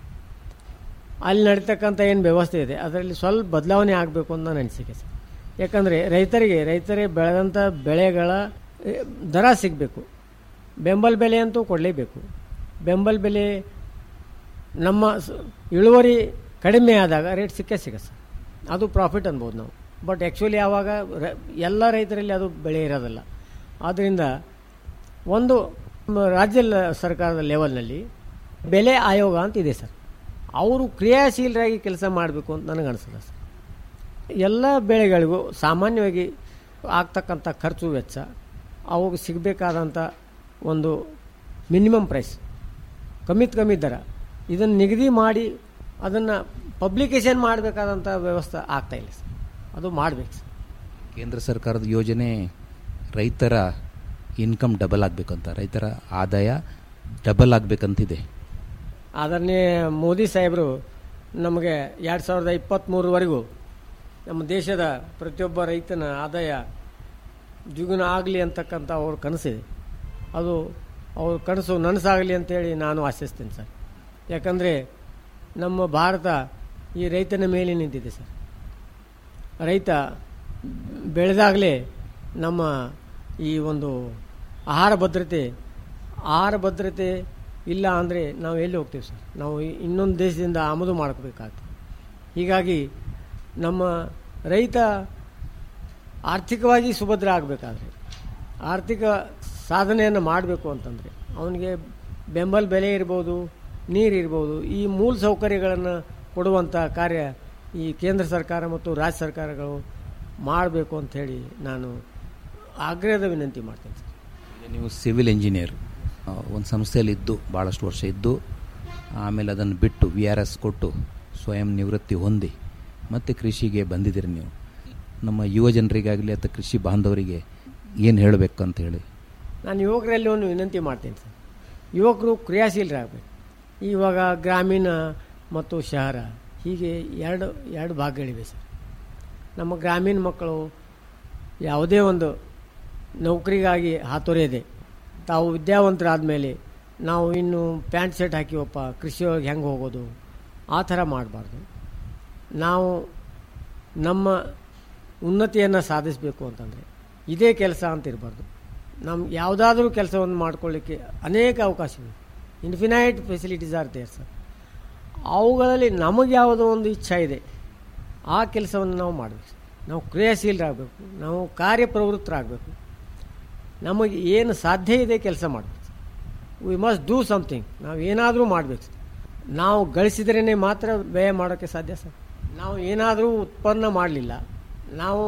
ಅಲ್ಲಿ ನಡೀತಕ್ಕಂಥ ಏನು ವ್ಯವಸ್ಥೆ ಇದೆ ಅದರಲ್ಲಿ ಸ್ವಲ್ಪ ಬದಲಾವಣೆ ಆಗಬೇಕು ಅಂತ ನನ್ನ ಅನಿಸಿಕೆ ಸರ್ ಯಾಕಂದರೆ ರೈತರಿಗೆ ರೈತರೇ ಬೆಳೆದಂಥ ಬೆಳೆಗಳ ಎ, ದರ ಸಿಗಬೇಕು ಬೆಂಬಲ ಬೆಲೆ ಅಂತೂ ಕೊಡಲೇಬೇಕು ಬೆಂಬಲ ಬೆಲೆ ನಮ್ಮ ಸ- ಇಳುವರಿ ಕಡಿಮೆ ಆದಾಗ ರೇಟ್ ಸಿಕ್ಕೇ ಸಿಗುತ್ತೆ ಸರ್ ಅದು ಪ್ರಾಫಿಟ್ ಅನ್ಬೋದು ನಾವು ಬಟ್ ಆ್ಯಕ್ಚುಲಿ ಆವಾಗ ರ- ಎಲ್ಲ ರೈತರಲ್ಲಿ ಅದು ಬೆಳೆ ಇರೋದಿಲ್ಲ ಆದ್ದರಿಂದ ಒಂದು ಮ- ರಾಜ್ಯ ಲ- ಸರ್ಕಾರದ ಲೆವೆಲ್ನಲ್ಲಿ ಬೆಲೆ ಆಯೋಗ ಅಂತ ಇದೆ ಸರ್ ಅವರು ಕ್ರಿಯಾಶೀಲರಾಗಿ ಕೆಲಸ ಮಾಡಬೇಕು ಅಂತ ನನಗೆ ಅನಿಸ್ತದೆ ಸರ್ ಎಲ್ಲ ಬೆಳೆಗಳಿಗೂ ಸಾಮಾನ್ಯವಾಗಿ ಆಗ್ತಕ್ಕಂಥ ಖರ್ಚು ವೆಚ್ಚ ಅವು ಸಿಗಬೇಕಾದಂಥ ಒಂದು ಮಿನಿಮಮ್ ಪ್ರೈಸ್ ಕಮ್ಮಿತ್ ಕಮ್ಮಿ ದರ ಇದನ್ನು ನಿಗದಿ ಮಾಡಿ ಅದನ್ನು ಪಬ್ಲಿಕೇಶನ್ ಮಾಡಬೇಕಾದಂಥ ವ್ಯವಸ್ಥೆ ಆಗ್ತಾ ಇಲ್ಲ ಸರ್ ಅದು ಮಾಡಬೇಕು ಸರ್ ಕೇಂದ್ರ ಸರ್ಕಾರದ ಯೋಜನೆ ರೈತರ ಇನ್ಕಮ್ ಡಬಲ್ ಆಗಬೇಕಂತ ರೈತರ ಆದಾಯ ಡಬಲ್ ಆಗಬೇಕಂತಿದೆ ಆದರಣೀಯ ಮೋದಿ ಸಾಹೇಬರು ನಮಗೆ ಎರಡು ಸಾವಿರದ ಇಪ್ಪತ್ತ್ಮೂರವರೆಗೂ ನಮ್ಮ ದೇಶದ ಪ್ರತಿಯೊಬ್ಬ ರೈತನ ಆದಾಯ ದ್ವಿಗುಣ ಆಗಲಿ ಅಂತಕ್ಕಂಥ ಅವ್ರ ಕನಸಿದೆ ಅದು ಅವ್ರ ಕನಸು ನನಸಾಗಲಿ ಅಂತೇಳಿ ನಾನು ಆಶಿಸ್ತೀನಿ ಸರ್ ಯಾಕಂದರೆ ನಮ್ಮ ಭಾರತ ಈ ರೈತನ ಮೇಲೆ ನಿಂತಿದೆ ಸರ್ ರೈತ ಬೆಳೆದಾಗಲೇ ನಮ್ಮ ಈ ಒಂದು ಆಹಾರ ಭದ್ರತೆ ಆಹಾರ ಭದ್ರತೆ ಇಲ್ಲ ಅಂದರೆ ನಾವು ಎಲ್ಲಿ ಹೋಗ್ತೀವಿ ಸರ್ ನಾವು ಈ- ಇನ್ನೊಂದು ದೇಶದಿಂದ ಆಮದು ಮಾಡ್ಕೋಬೇಕಾಗ್ತದೆ ಹೀಗಾಗಿ ನಮ್ಮ ರೈತ ಆರ್ಥಿಕವಾಗಿ ಸುಭದ್ರ ಆಗಬೇಕಾದ್ರೆ ಆರ್ಥಿಕ ಸಾಧನೆಯನ್ನು ಮಾಡಬೇಕು ಅಂತಂದರೆ ಅವನಿಗೆ ಬೆಂಬಲ ಬೆಲೆ ಇರ್ಬೋದು ನೀರು ಇರ್ಬೋದು ಈ ಮೂಲ ಸೌಕರ್ಯಗಳನ್ನು ಕೊಡುವಂಥ ಕಾರ್ಯ ಈ ಕೇಂದ್ರ ಸರ್ಕಾರ ಮತ್ತು ರಾಜ್ಯ ಸರ್ಕಾರಗಳು ಮಾಡಬೇಕು ಅಂಥೇಳಿ ನಾನು ಆಗ್ರಹದ ವಿನಂತಿ ಮಾಡ್ತೇನೆ ಸರ್ ಈಗ ನೀವು ಸಿವಿಲ್ ಇಂಜಿನಿಯರ್ ಒಂದು ಸಂಸ್ಥೆಯಲ್ಲಿ ಇದ್ದು ಭಾಳಷ್ಟು ವರ್ಷ ಇದ್ದು ಆಮೇಲೆ ಅದನ್ನು ಬಿಟ್ಟು ವಿ ಆರ್ ಎಸ್ ಕೊಟ್ಟು ಸ್ವಯಂ ನಿವೃತ್ತಿ ಹೊಂದಿ ಮತ್ತೆ ಕೃಷಿಗೆ ಬಂದಿದ್ದೀರಿ ನೀವು ನಮ್ಮ ಯುವ ಜನರಿಗಾಗಲಿ ಅಥವಾ ಕೃಷಿ ಬಾಂಧವರಿಗೆ ಏನು ಹೇಳಬೇಕಂತ ಹೇಳಿ ನಾನು ಯುವಕರಲ್ಲಿ ಒಂದು ವಿನಂತಿ ಮಾಡ್ತೀನಿ ಸರ್ ಯುವಕರು ಕ್ರಿಯಾಶೀಲರಾಗಬೇಕು ಇವಾಗ ಗ್ರಾಮೀಣ ಮತ್ತು ಶಹರ ಹೀಗೆ ಎರಡು ಎರಡು ಭಾಗಗಳಿವೆ ಸರ್ ನಮ್ಮ ಗ್ರಾಮೀಣ ಮಕ್ಕಳು ಯಾವುದೇ ಒಂದು ನೌಕರಿಗಾಗಿ ಹಾತೊರೆಯದೆ ತಾವು ವಿದ್ಯಾವಂತರಾದ ಮೇಲೆ ನಾವು ಇನ್ನು ಪ್ಯಾಂಟ್ ಶರ್ಟ್ ಹಾಕಿವಪ್ಪ ಕೃಷಿಯೊಳಗೆ ಹೆಂಗೆ ಹೋಗೋದು ಆ ಥರ ಮಾಡಬಾರ್ದು ನಾವು ನಮ್ಮ ಉನ್ನತಿಯನ್ನು ಸಾಧಿಸಬೇಕು ಅಂತಂದರೆ ಇದೇ ಕೆಲಸ ಅಂತ ಇರಬಾರ್ದು ನಮ್ಮ ಯಾವುದಾದ್ರೂ ಕೆಲಸವನ್ನು ಮಾಡ್ಕೊಳ್ಳಿಕ್ಕೆ ಅನೇಕ ಅವಕಾಶವಿದೆ infinite facilities are there sir ಅವುಗಳಲ್ಲಿ ನಮಗೆ ಯಾವುದೋ ಒಂದು ಇಚ್ಛಾ ಇದೆ ಆ ಕೆಲಸವನ್ನು ನಾವು ಮಾಡಬೇಕು ನಾವು ಕ್ರಿಯಾಶೀಲರಾಗಬೇಕು ನಾವು ಕಾರ್ಯಪ್ರವೃತ್ತರಾಗಬೇಕು ನಮಗೆ ಏನು ಸಾಧ್ಯ ಇದೆ ಕೆಲಸ ಮಾಡಬೇಕು ವಿ ಮಸ್ಟ್ ಡೂ ಸಮಥಿಂಗ್ ನಾವು ಏನಾದರೂ ಮಾಡಬೇಕು ನಾವು ಗಳಿಸಿದ್ರೇ ಮಾತ್ರ ವ್ಯಯ ಮಾಡೋಕ್ಕೆ ಸಾಧ್ಯ ಸರ್ ನಾವು ಏನಾದರೂ ಉತ್ಪನ್ನ ಮಾಡಲಿಲ್ಲ ನಾವು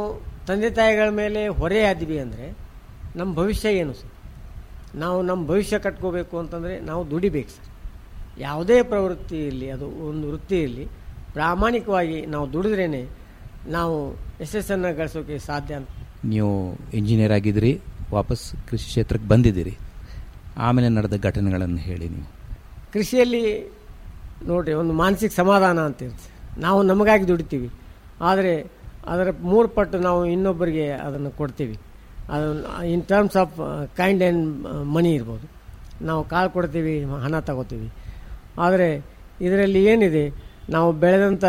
ತಂದೆ ತಾಯಿಗಳ ಮೇಲೆ ಹೊರೆ ಆದ್ವಿ ಅಂದರೆ ನಮ್ಮ ಭವಿಷ್ಯ ಏನು ಸರ್ ನಾವು ನಮ್ಮ ಭವಿಷ್ಯ ಕಟ್ಕೋಬೇಕು ಅಂತಂದರೆ ನಾವು ದುಡಿಬೇಕು ಸರ್ ಯಾವುದೇ ಪ್ರವೃತ್ತಿ ಇರಲಿ ಅದು ಒಂದು ವೃತ್ತಿ ಇರಲಿ ಪ್ರಾಮಾಣಿಕವಾಗಿ ನಾವು ದುಡಿದ್ರೇ ನಾವು ಯಶಸ್ಸನ್ನು ಗಳಿಸೋಕೆ ಸಾಧ್ಯ ಅಂತ ನೀವು ಇಂಜಿನಿಯರ್ ಆಗಿದ್ರಿ ವಾಪಸ್ ಕೃಷಿ ಕ್ಷೇತ್ರಕ್ಕೆ ಬಂದಿದ್ದೀರಿ ಆಮೇಲೆ ನಡೆದ ಘಟನೆಗಳನ್ನು ಹೇಳಿ ನೀವು ಕೃಷಿಯಲ್ಲಿ ನೋಡ್ರಿ ಒಂದು ಮಾನಸಿಕ ಸಮಾಧಾನ ಅಂತ ಇರುತ್ತೆ ನಾವು ನಮಗಾಗಿ ದುಡಿತೀವಿ ಆದರೆ ಅದರ ಮೂರು ಪಟ್ಟು ನಾವು ಇನ್ನೊಬ್ಬರಿಗೆ ಅದನ್ನು ಕೊಡ್ತೀವಿ ಅದನ್ನು in terms of kind and money ಇರ್ಬೋದು ನಾವು ಕಾಳು ಕೊಡ್ತೀವಿ ಹಣ ತಗೋತೀವಿ ಆದರೆ ಇದರಲ್ಲಿ ಏನಿದೆ ನಾವು ಬೆಳೆದಂಥ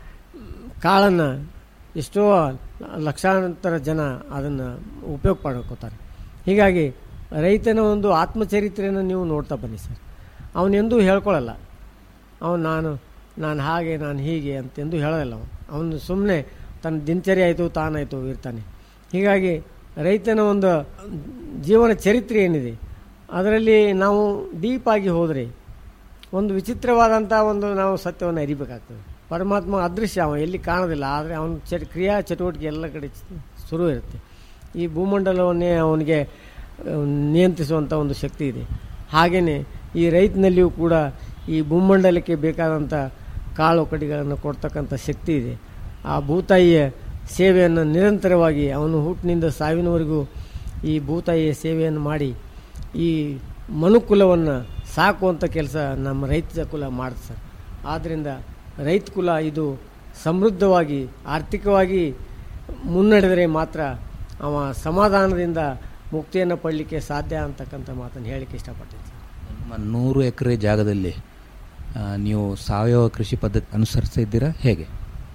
ಕಾಳನ್ನು ಎಷ್ಟೋ ಲಕ್ಷಾಂತರ ಜನ ಅದನ್ನು ಉಪಯೋಗ ಪಡ್ಕೋತಾರೆ ಹೀಗಾಗಿ ರೈತನ ಒಂದು ಆತ್ಮಚರಿತ್ರೆಯನ್ನು ನೀವು ನೋಡ್ತಾ ಬನ್ನಿ ಸರ್ ಅವನೆಂದೂ ಹೇಳ್ಕೊಳ್ಳಲ್ಲ ಅವನು ನಾನು ನಾನು ಹಾಗೆ ನಾನು ಹೀಗೆ ಅಂತೆಂದೂ ಹೇಳೋದಿಲ್ಲ ಅವನು ಅವನು ಸುಮ್ಮನೆ ತನ್ನ ದಿನಚರಿ ಆಯಿತು ತಾನಾಯಿತು ಇರ್ತಾನೆ ಹೀಗಾಗಿ ರೈತನ ಒಂದು ಜೀವನ ಚರಿತ್ರೆ ಏನಿದೆ ಅದರಲ್ಲಿ ನಾವು ಡೀಪಾಗಿ ಹೋದರೆ ಒಂದು ವಿಚಿತ್ರವಾದಂಥ ಒಂದು ನಾವು ಸತ್ಯವನ್ನು ಅರಿಬೇಕಾಗ್ತದೆ ಪರಮಾತ್ಮ ಅದೃಶ್ಯ ಅವ ಎಲ್ಲಿ ಕಾಣೋದಿಲ್ಲ ಆದರೆ ಅವನ ಚ ಕ್ರಿಯಾ ಚಟುವಟಿಕೆ ಎಲ್ಲ ಕಡೆ ಶುರು ಇರುತ್ತೆ ಈ ಭೂಮಂಡಲವನ್ನೇ ಅವನಿಗೆ ನಿಯಂತ್ರಿಸುವಂಥ ಒಂದು ಶಕ್ತಿ ಇದೆ ಹಾಗೆಯೇ ಈ ರೈತನಲ್ಲಿಯೂ ಕೂಡ ಈ ಭೂಮಂಡಲಕ್ಕೆ ಬೇಕಾದಂಥ ಕಾಳು ಕಡಿಗಳನ್ನು ಕೊಡ್ತಕ್ಕಂಥ ಶಕ್ತಿ ಇದೆ ಆ ಭೂತಾಯಿಯ ಸೇವೆಯನ್ನು ನಿರಂತರವಾಗಿ ಅವನು ಹುಟ್ಟಿನಿಂದ ಸಾವಿನವರೆಗೂ ಈ ಭೂತಾಯಿಯ ಸೇವೆಯನ್ನು ಮಾಡಿ ಈ ಮನುಕುಲವನ್ನು ಸಾಕುವಂಥ ಕೆಲಸ ನಮ್ಮ ರೈತ ಕುಲ ಮಾಡುತ್ತೆ ಸರ್ ಆದ್ದರಿಂದ ರೈತ ಕುಲ ಇದು ಸಮೃದ್ಧವಾಗಿ ಆರ್ಥಿಕವಾಗಿ ಮುನ್ನಡೆದರೆ ಮಾತ್ರ ಅವ ಸಮಾಧಾನದಿಂದ ಮುಕ್ತಿಯನ್ನು ಪಡಲಿಕ್ಕೆ ಸಾಧ್ಯ ಅಂತಕ್ಕಂಥ ಮಾತನ್ನು ಹೇಳಲಿಕ್ಕೆ ಇಷ್ಟಪಡ್ತೀನಿ ಸರ್ ನಿಮ್ಮ ನೂರು ಎಕರೆ ಜಾಗದಲ್ಲಿ ಆ, ನೀವು ಸಾವಯವ ಕೃಷಿ ಪದ್ಧತಿ ಅನುಸರಿಸಿದ್ದೀರಾ ಹೇಗೆ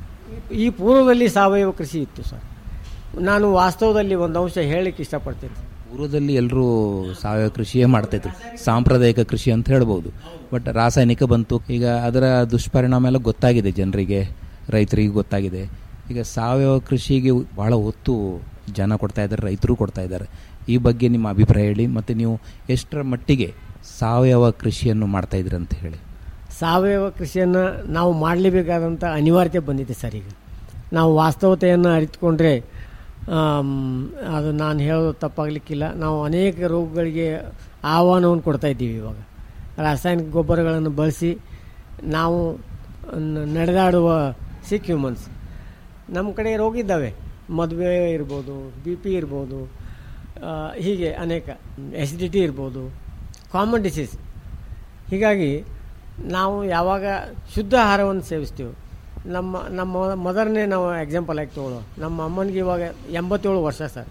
ಈ ಪೂರ್ವದಲ್ಲಿ ಸಾವಯವ ಕೃಷಿ ಇತ್ತು ಸರ್ ನಾನು ವಾಸ್ತವದಲ್ಲಿ ಒಂದು ಅಂಶ ಹೇಳಲಿಕ್ಕೆ ಇಷ್ಟಪಡ್ತೀನಿ ಪೂರ್ವದಲ್ಲಿ ಎಲ್ಲರೂ ಸಾವಯವ ಕೃಷಿಯೇ ಮಾಡ್ತಾಯಿದ್ರು ಸಾಂಪ್ರದಾಯಿಕ ಕೃಷಿ ಅಂತ ಹೇಳ್ಬೋದು ಬಟ್ ರಾಸಾಯನಿಕ ಬಂತು ಈಗ ಅದರ ದುಷ್ಪರಿಣಾಮ ಎಲ್ಲ ಗೊತ್ತಾಗಿದೆ ಜನರಿಗೆ ರೈತರಿಗೆ ಗೊತ್ತಾಗಿದೆ ಈಗ ಸಾವಯವ ಕೃಷಿಗೆ ಭಾಳ ಒತ್ತು ಜನ ಕೊಡ್ತಾ ಇದ್ದಾರೆ ರೈತರು ಕೊಡ್ತಾ ಇದ್ದಾರೆ ಈ ಬಗ್ಗೆ ನಿಮ್ಮ ಅಭಿಪ್ರಾಯ ಹೇಳಿ ಮತ್ತು ನೀವು ಎಷ್ಟರ ಮಟ್ಟಿಗೆ ಸಾವಯವ ಕೃಷಿಯನ್ನು ಮಾಡ್ತಾ ಇದ್ದೀರಿ ಅಂತ ಹೇಳಿ ಸಾವಯವ ಕೃಷಿಯನ್ನು ನಾವು ಮಾಡಲೇಬೇಕಾದಂಥ ಅನಿವಾರ್ಯತೆ ಬಂದಿದೆ ಸರ್ ಈಗ ನಾವು ವಾಸ್ತವತೆಯನ್ನು ಅರಿತುಕೊಂಡ್ರೆ ಆಮ್, ಅದು ನಾನು ಹೇಳೋದು ತಪ್ಪಾಗಲಿಕ್ಕಿಲ್ಲ ನಾವು ಅನೇಕ ರೋಗಗಳಿಗೆ ಆಹ್ವಾನವನ್ನು ಕೊಡ್ತಾ ಇದ್ದೀವಿ ಇವಾಗ ರಾಸಾಯನಿಕ ಗೊಬ್ಬರಗಳನ್ನು ಬಳಸಿ ನಾವು ನ- ನಡೆದಾಡುವ ಸಿಕ್ ಹ್ಯೂಮನ್ಸ್ ನಮ್ಮ ಕಡೆ ರೋಗ ಇದ್ದಾವೆ ಮದುವೆ ಇರ್ಬೋದು ಬಿ ಪಿ ಇರ್ಬೋದು ಆ, ಹೀಗೆ ಅನೇಕ ಎಸಿಡಿಟಿ ಇರ್ಬೋದು ಕಾಮನ್ ಡಿಸೀಸ್ ಹೀಗಾಗಿ ನಾವು ಯಾವಾಗ ಶುದ್ಧ ಆಹಾರವನ್ನು ಸೇವಿಸ್ತೀವಿ ನಮ್ಮ ನಮ್ಮ ಮದರ್ನೇ ನಾವು ಎಕ್ಸಾಂಪಲ್ ಆಗಿ ತಗೊಳ್ಳೋ ನಮ್ಮ ಅಮ್ಮನಿಗೆ ಇವಾಗ ಎಂಬತ್ತೇಳು ವರ್ಷ sir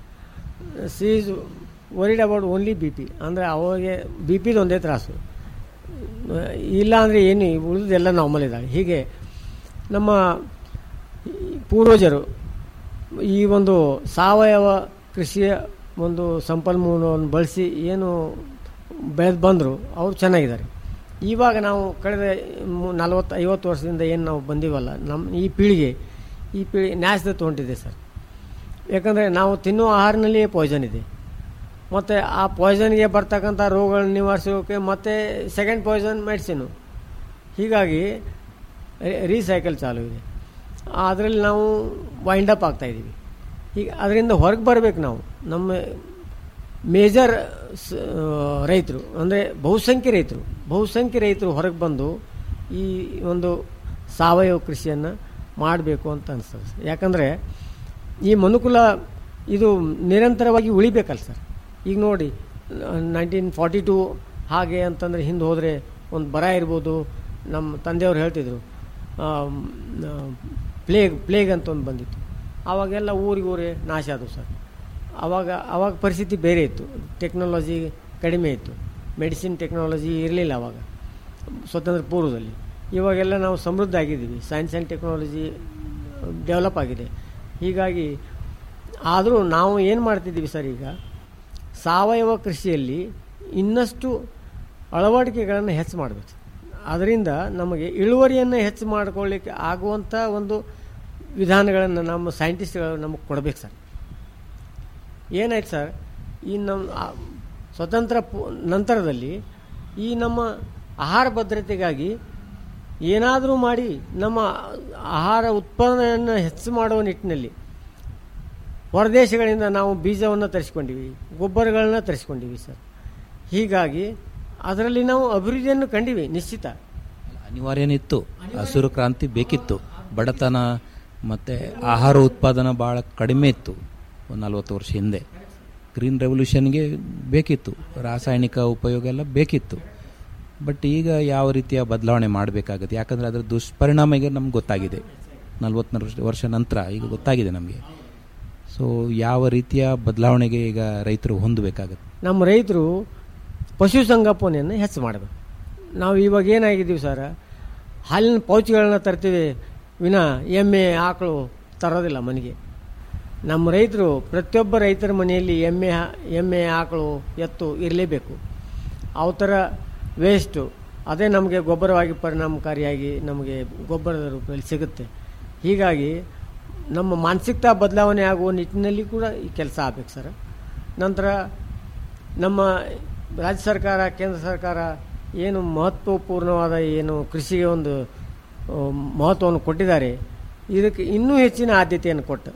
she is worried about only B P ಅಂದರೆ ಅವಾಗೆ ಬಿ ಪಿದು ಒಂದೇ ತ್ರಾಸು ಇಲ್ಲ ಅಂದರೆ ಏನು ಉಳಿದೆಲ್ಲ ನಾರ್ಮಲ್ ಇದ್ದಾಳೆ ಹೀಗೆ ನಮ್ಮ ಪೂರ್ವಜರು ಈ ಒಂದು ಸಾವಯವ ಕೃಷಿಯ ಒಂದು ಸಂಪನ್ಮೂಲವನ್ನು ಬಳಸಿ ಏನು ಬೆಳೆದು ಬಂದರು ಅವರು ಚೆನ್ನಾಗಿದ್ದಾರೆ ಇವಾಗ ನಾವು ಕಳೆದ ನಲವತ್ತು ಐವತ್ತು ವರ್ಷದಿಂದ ಏನು ನಾವು ಬಂದೀವಲ್ಲ ನಮ್ಮ ಈ ಪೀಳಿಗೆ ಈ ಪೀಳಿ ನ್ಯಾಸದತ್ತು ಹೊಂಟಿದೆ ಸರ್ ಯಾಕಂದರೆ ನಾವು ತಿನ್ನುವ ಆಹಾರನಲ್ಲಿಯೇ ಪಾಯ್ಸನ್ ಇದೆ ಮತ್ತು ಆ ಪಾಯ್ಸನ್ಗೆ ಬರ್ತಕ್ಕಂಥ ರೋಗಗಳನ್ನ ನಿವಾರಿಸೋಕೆ ಮತ್ತೆ ಸೆಕೆಂಡ್ ಪಾಯ್ಸನ್ ಮೆಡಿಸಿನು ಹೀಗಾಗಿ ರೀಸೈಕಲ್ ಚಾಲು ಇದೆ ಅದರಲ್ಲಿ ನಾವು ವೈಂಡ್ ಅಪ್ ಆಗ್ತಾಯಿದ್ದೀವಿ ಈಗ ಅದರಿಂದ ಹೊರಗೆ ಬರಬೇಕು ನಾವು ನಮ್ಮ ಮೇಜರ್ ರೈತರು ಅಂದರೆ ಬಹುಸಂಖ್ಯೆ ರೈತರು ಬಹುಸಂಖ್ಯೆ ರೈತರು ಹೊರಗೆ ಬಂದು ಈ ಒಂದು ಸಾವಯವ ಕೃಷಿಯನ್ನು ಮಾಡಬೇಕು ಅಂತ ಅನಿಸ್ತದೆ ಸರ್ ಯಾಕಂದರೆ ಈ ಮನುಕುಲ ಇದು ನಿರಂತರವಾಗಿ ಉಳಿಬೇಕಲ್ಲ ಸರ್ ಈಗ ನೋಡಿ ನೈನ್ಟೀನ್ ಫಾರ್ಟಿ ಟು ಹಾಗೆ ಅಂತಂದರೆ ಹಿಂದೆ ಹೋದರೆ ಒಂದು ಬರ ಇರ್ಬೋದು ನಮ್ಮ ತಂದೆಯವರು ಹೇಳ್ತಿದ್ರು ಪ್ಲೇಗ್ ಪ್ಲೇಗ್ ಅಂತ ಒಂದು ಬಂದಿತ್ತು ಆವಾಗೆಲ್ಲ ಊರಿಗೆ ಊರೇ ನಾಶ ಆದವು ಸರ್ ಆವಾಗ ಆವಾಗ ಪರಿಸ್ಥಿತಿ ಬೇರೆ ಇತ್ತು ಟೆಕ್ನಾಲಜಿ ಕಡಿಮೆ ಇತ್ತು ಮೆಡಿಸಿನ್ ಟೆಕ್ನಾಲಜಿ ಇರಲಿಲ್ಲ ಆವಾಗ ಸ್ವತಂತ್ರ ಪೂರ್ವದಲ್ಲಿ ಇವಾಗೆಲ್ಲ ನಾವು ಸಮೃದ್ಧ ಆಗಿದ್ದೀವಿ ಸೈನ್ಸ್ ಆ್ಯಂಡ್ ಟೆಕ್ನಾಲಜಿ ಡೆವಲಪ್ ಆಗಿದೆ ಹೀಗಾಗಿ ಆದರೂ ನಾವು ಏನು ಮಾಡ್ತಿದ್ದೀವಿ ಸರ್ ಈಗ ಸಾವಯವ ಕೃಷಿಯಲ್ಲಿ ಇನ್ನಷ್ಟು ಅಳವಡಿಕೆಗಳನ್ನು ಹೆಚ್ಚು ಮಾಡಬೇಕು ಅದರಿಂದ ನಮಗೆ ಇಳುವರಿಯನ್ನು ಹೆಚ್ಚು ಮಾಡಿಕೊಳ್ಳಿಕ್ಕೆ ಆಗುವಂಥ ಒಂದು ವಿಧಾನಗಳನ್ನು ನಮ್ಮ ಸೈಂಟಿಸ್ಟ್ಗಳು ನಮಗೆ ಕೊಡಬೇಕು ಸರ್ ಏನಾಯ್ತು ಸರ್ ಈ ನಮ್ಮ ಆ, ಸ್ವತಂತ್ರ ಪು- ನಂತರದಲ್ಲಿ ಈ ನಮ್ಮ ಆಹಾರ ಭದ್ರತೆಗಾಗಿ ಏನಾದರೂ ಮಾಡಿ ನಮ್ಮ ಆಹಾರ ಉತ್ಪಾದನೆಯನ್ನು ಹೆಚ್ಚು ಮಾಡುವ ನಿಟ್ಟಿನಲ್ಲಿ ಹೊರದೇಶಗಳಿಂದ ನಾವು ಬೀಜವನ್ನು ತರಿಸ್ಕೊಂಡಿವಿ ಗೊಬ್ಬರಗಳನ್ನ ತರಿಸ್ಕೊಂಡಿವಿ ಸರ್ ಹೀಗಾಗಿ ಅದರಲ್ಲಿ ನಾವು ಅಭಿವೃದ್ಧಿಯನ್ನು ಕಂಡಿವಿ ನಿಶ್ಚಿತ ಅನಿವಾರ್ಯನಿತ್ತು ಹಸಿರು ಕ್ರಾಂತಿ ಬೇಕಿತ್ತು ಬಡತನ ಮತ್ತು ಆಹಾರ ಉತ್ಪಾದನೆ ಭಾಳ ಕಡಿಮೆ ಇತ್ತು ಒಂದು ನಲ್ವತ್ತು ವರ್ಷ ಹಿಂದೆ ಗ್ರೀನ್ ರೆವಲ್ಯೂಷನ್ಗೆ ಬೇಕಿತ್ತು ರಾಸಾಯನಿಕ ಉಪಯೋಗ ಎಲ್ಲ ಬೇಕಿತ್ತು ಬಟ್ ಈಗ ಯಾವ ರೀತಿಯ ಬದಲಾವಣೆ ಮಾಡಬೇಕಾಗುತ್ತೆ ಯಾಕಂದರೆ ಅದರ ದುಷ್ಪರಿಣಾಮ ಈಗ ನಮ್ಗೆ ಗೊತ್ತಾಗಿದೆ ನಲ್ವತ್ತು ವರ್ಷ ನಂತರ ಈಗ ಗೊತ್ತಾಗಿದೆ ನಮಗೆ ಸೊ ಯಾವ ರೀತಿಯ ಬದಲಾವಣೆಗೆ ಈಗ ರೈತರು ಹೊಂದಬೇಕಾಗತ್ತೆ ನಮ್ಮ ರೈತರು ಪಶುಸಂಗೋಪನೆಯನ್ನು ಹೆಚ್ಚು ಮಾಡಬೇಕು ನಾವು ಇವಾಗ ಏನಾಗಿದ್ದೀವಿ ಸರ್ ಹಾಲಿನ ಪೌಚ್ಗಳನ್ನ ತರ್ತೀವಿ ವಿನ ಎಮ್ಮೆ ಆಕಳು ತರೋದಿಲ್ಲ ಮನೆಗೆ ನಮ್ಮ ರೈತರು ಪ್ರತಿಯೊಬ್ಬ ರೈತರ ಮನೆಯಲ್ಲಿ ಎಮ್ಮೆ ಎಮ್ಮೆ ಆಕಳು ಎತ್ತು ಇರಲೇಬೇಕು ಅವು ಥರ ವೇಸ್ಟು ಅದೇ ನಮಗೆ ಗೊಬ್ಬರವಾಗಿ ಪರಿಣಾಮಕಾರಿಯಾಗಿ ನಮಗೆ ಗೊಬ್ಬರದ ರೂಪದಲ್ಲಿ ಸಿಗುತ್ತೆ ಹೀಗಾಗಿ ನಮ್ಮ ಮಾನಸಿಕತಾ ಬದಲಾವಣೆ ಆಗುವ ನಿಟ್ಟಿನಲ್ಲಿ ಕೂಡ ಈ ಕೆಲಸ ಆಗಬೇಕು ಸರ್ ನಂತರ ನಮ್ಮ ರಾಜ್ಯ ಸರ್ಕಾರ ಕೇಂದ್ರ ಸರ್ಕಾರ ಏನು ಮಹತ್ವಪೂರ್ಣವಾದ ಏನು ಕೃಷಿಗೆ ಒಂದು ಆ, ಮಹತ್ವವನ್ನು ಕೊಟ್ಟಿದ್ದಾರೆ ಇದಕ್ಕೆ ಇನ್ನೂ ಹೆಚ್ಚಿನ ಆದ್ಯತೆಯನ್ನು ಕೊಟ್ಟು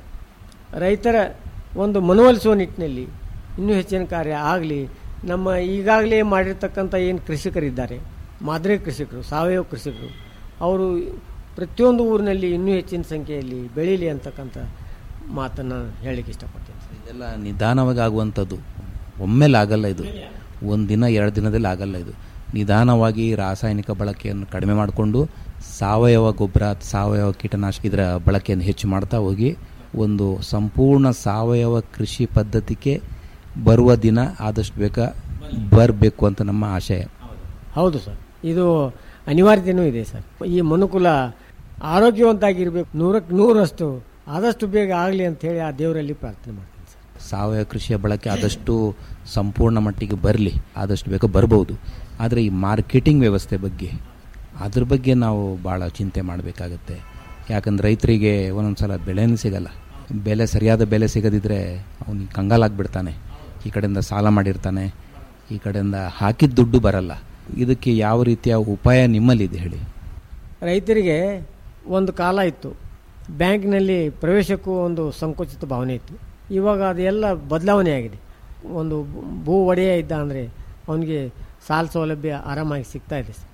ರೈತರ ಒಂದು ಮನವೊಲಿಸುವ ನಿಟ್ಟಿನಲ್ಲಿ ಇನ್ನೂ ಹೆಚ್ಚಿನ ಕಾರ್ಯ ಆಗಲಿ ನಮ್ಮ ಈಗಾಗಲೇ ಮಾಡಿರ್ತಕ್ಕಂಥ ಏನು ಕೃಷಿಕರಿದ್ದಾರೆ ಮಾದರಿ ಕೃಷಿಕರು ಸಾವಯವ ಕೃಷಿಕರು ಅವರು ಪ್ರತಿಯೊಂದು ಊರಿನಲ್ಲಿ ಇನ್ನೂ ಹೆಚ್ಚಿನ ಸಂಖ್ಯೆಯಲ್ಲಿ ಬೆಳೀಲಿ ಅಂತಕ್ಕಂಥ ಮಾತನ್ನು ಹೇಳಲಿಕ್ಕೆ ಇಷ್ಟಪಡ್ತೀನಿ ಇದೆಲ್ಲ ನಿಧಾನವಾಗಿ ಆಗುವಂಥದ್ದು ಒಮ್ಮೆಲೆ ಆಗಲ್ಲ ಇದು ಒಂದು ದಿನ ಎರಡು ದಿನದಲ್ಲಿ ಆಗಲ್ಲ ಇದು ನಿಧಾನವಾಗಿ ರಾಸಾಯನಿಕ ಬಳಕೆಯನ್ನು ಕಡಿಮೆ ಮಾಡಿಕೊಂಡು ಸಾವಯವ ಗೊಬ್ಬರ ಸಾವಯವ ಕೀಟನಾಶಕ ಇದರ ಬಳಕೆಯನ್ನು ಹೆಚ್ಚು ಮಾಡ್ತಾ ಹೋಗಿ ಒಂದು ಸಂಪೂರ್ಣ ಸಾವಯವ ಕೃಷಿ ಪದ್ಧತಿಗೆ ಬರುವ ದಿನ ಆದಷ್ಟು ಬೇಗ ಬರಬೇಕು ಅಂತ ನಮ್ಮ ಆಶಯ ಹೌದು ಸರ್ ಇದು ಅನಿವಾರ್ಯತೆಯೂ ಇದೆ ಸರ್ ಈ ಮನುಕುಲ ಆರೋಗ್ಯವಂತಾಗಿರ್ಬೇಕು ನೂರಕ್ಕೆ ನೂರಷ್ಟು ಆದಷ್ಟು ಬೇಗ ಆಗಲಿ ಅಂತ ಹೇಳಿ ಆ ದೇವರಲ್ಲಿ ಪ್ರಾರ್ಥನೆ ಮಾಡ್ತೀನಿ ಸರ್ ಸಾವಯವ ಕೃಷಿಯ ಬಳಕೆ ಆದಷ್ಟು ಸಂಪೂರ್ಣ ಮಟ್ಟಿಗೆ ಬರಲಿ ಆದಷ್ಟು ಬೇಗ ಬರ್ಬೋದು ಆದರೆ ಈ ಮಾರ್ಕೆಟಿಂಗ್ ವ್ಯವಸ್ಥೆ ಬಗ್ಗೆ ಅದ್ರ ಬಗ್ಗೆ ನಾವು ಭಾಳ ಚಿಂತೆ ಮಾಡಬೇಕಾಗತ್ತೆ ಯಾಕಂದ್ರೆ ರೈತರಿಗೆ ಒಂದೊಂದು ಸಲ ಬೆಲೆನೂ ಸಿಗಲ್ಲ ಬೆಲೆ ಸರಿಯಾದ ಬೆಲೆ ಸಿಗದಿದ್ದರೆ ಅವನಿಗೆ ಕಂಗಾಲಾಗ್ಬಿಡ್ತಾನೆ ಈ ಕಡೆಯಿಂದ ಸಾಲ ಮಾಡಿರ್ತಾನೆ ಈ ಕಡೆಯಿಂದ ಹಾಕಿದ ದುಡ್ಡು ಬರಲ್ಲ ಇದಕ್ಕೆ ಯಾವ ರೀತಿಯ ಉಪಾಯ ನಿಮ್ಮಲ್ಲಿದೆ ಹೇಳಿ ರೈತರಿಗೆ ಒಂದು ಕಾಲ ಇತ್ತು ಬ್ಯಾಂಕ್ನಲ್ಲಿ ಪ್ರವೇಶಕ್ಕೂ ಒಂದು ಸಂಕುಚಿತ ಭಾವನೆ ಇತ್ತು ಇವಾಗ ಅದೆಲ್ಲ ಬದಲಾವಣೆ ಆಗಿದೆ ಒಂದು ಭೂ ಒಡೆಯ ಇದ್ದ ಅಂದರೆ ಅವನಿಗೆ ಸಾಲ ಸೌಲಭ್ಯ ಆರಾಮಾಗಿ ಸಿಗ್ತಾ ಇದೆ ಸರ್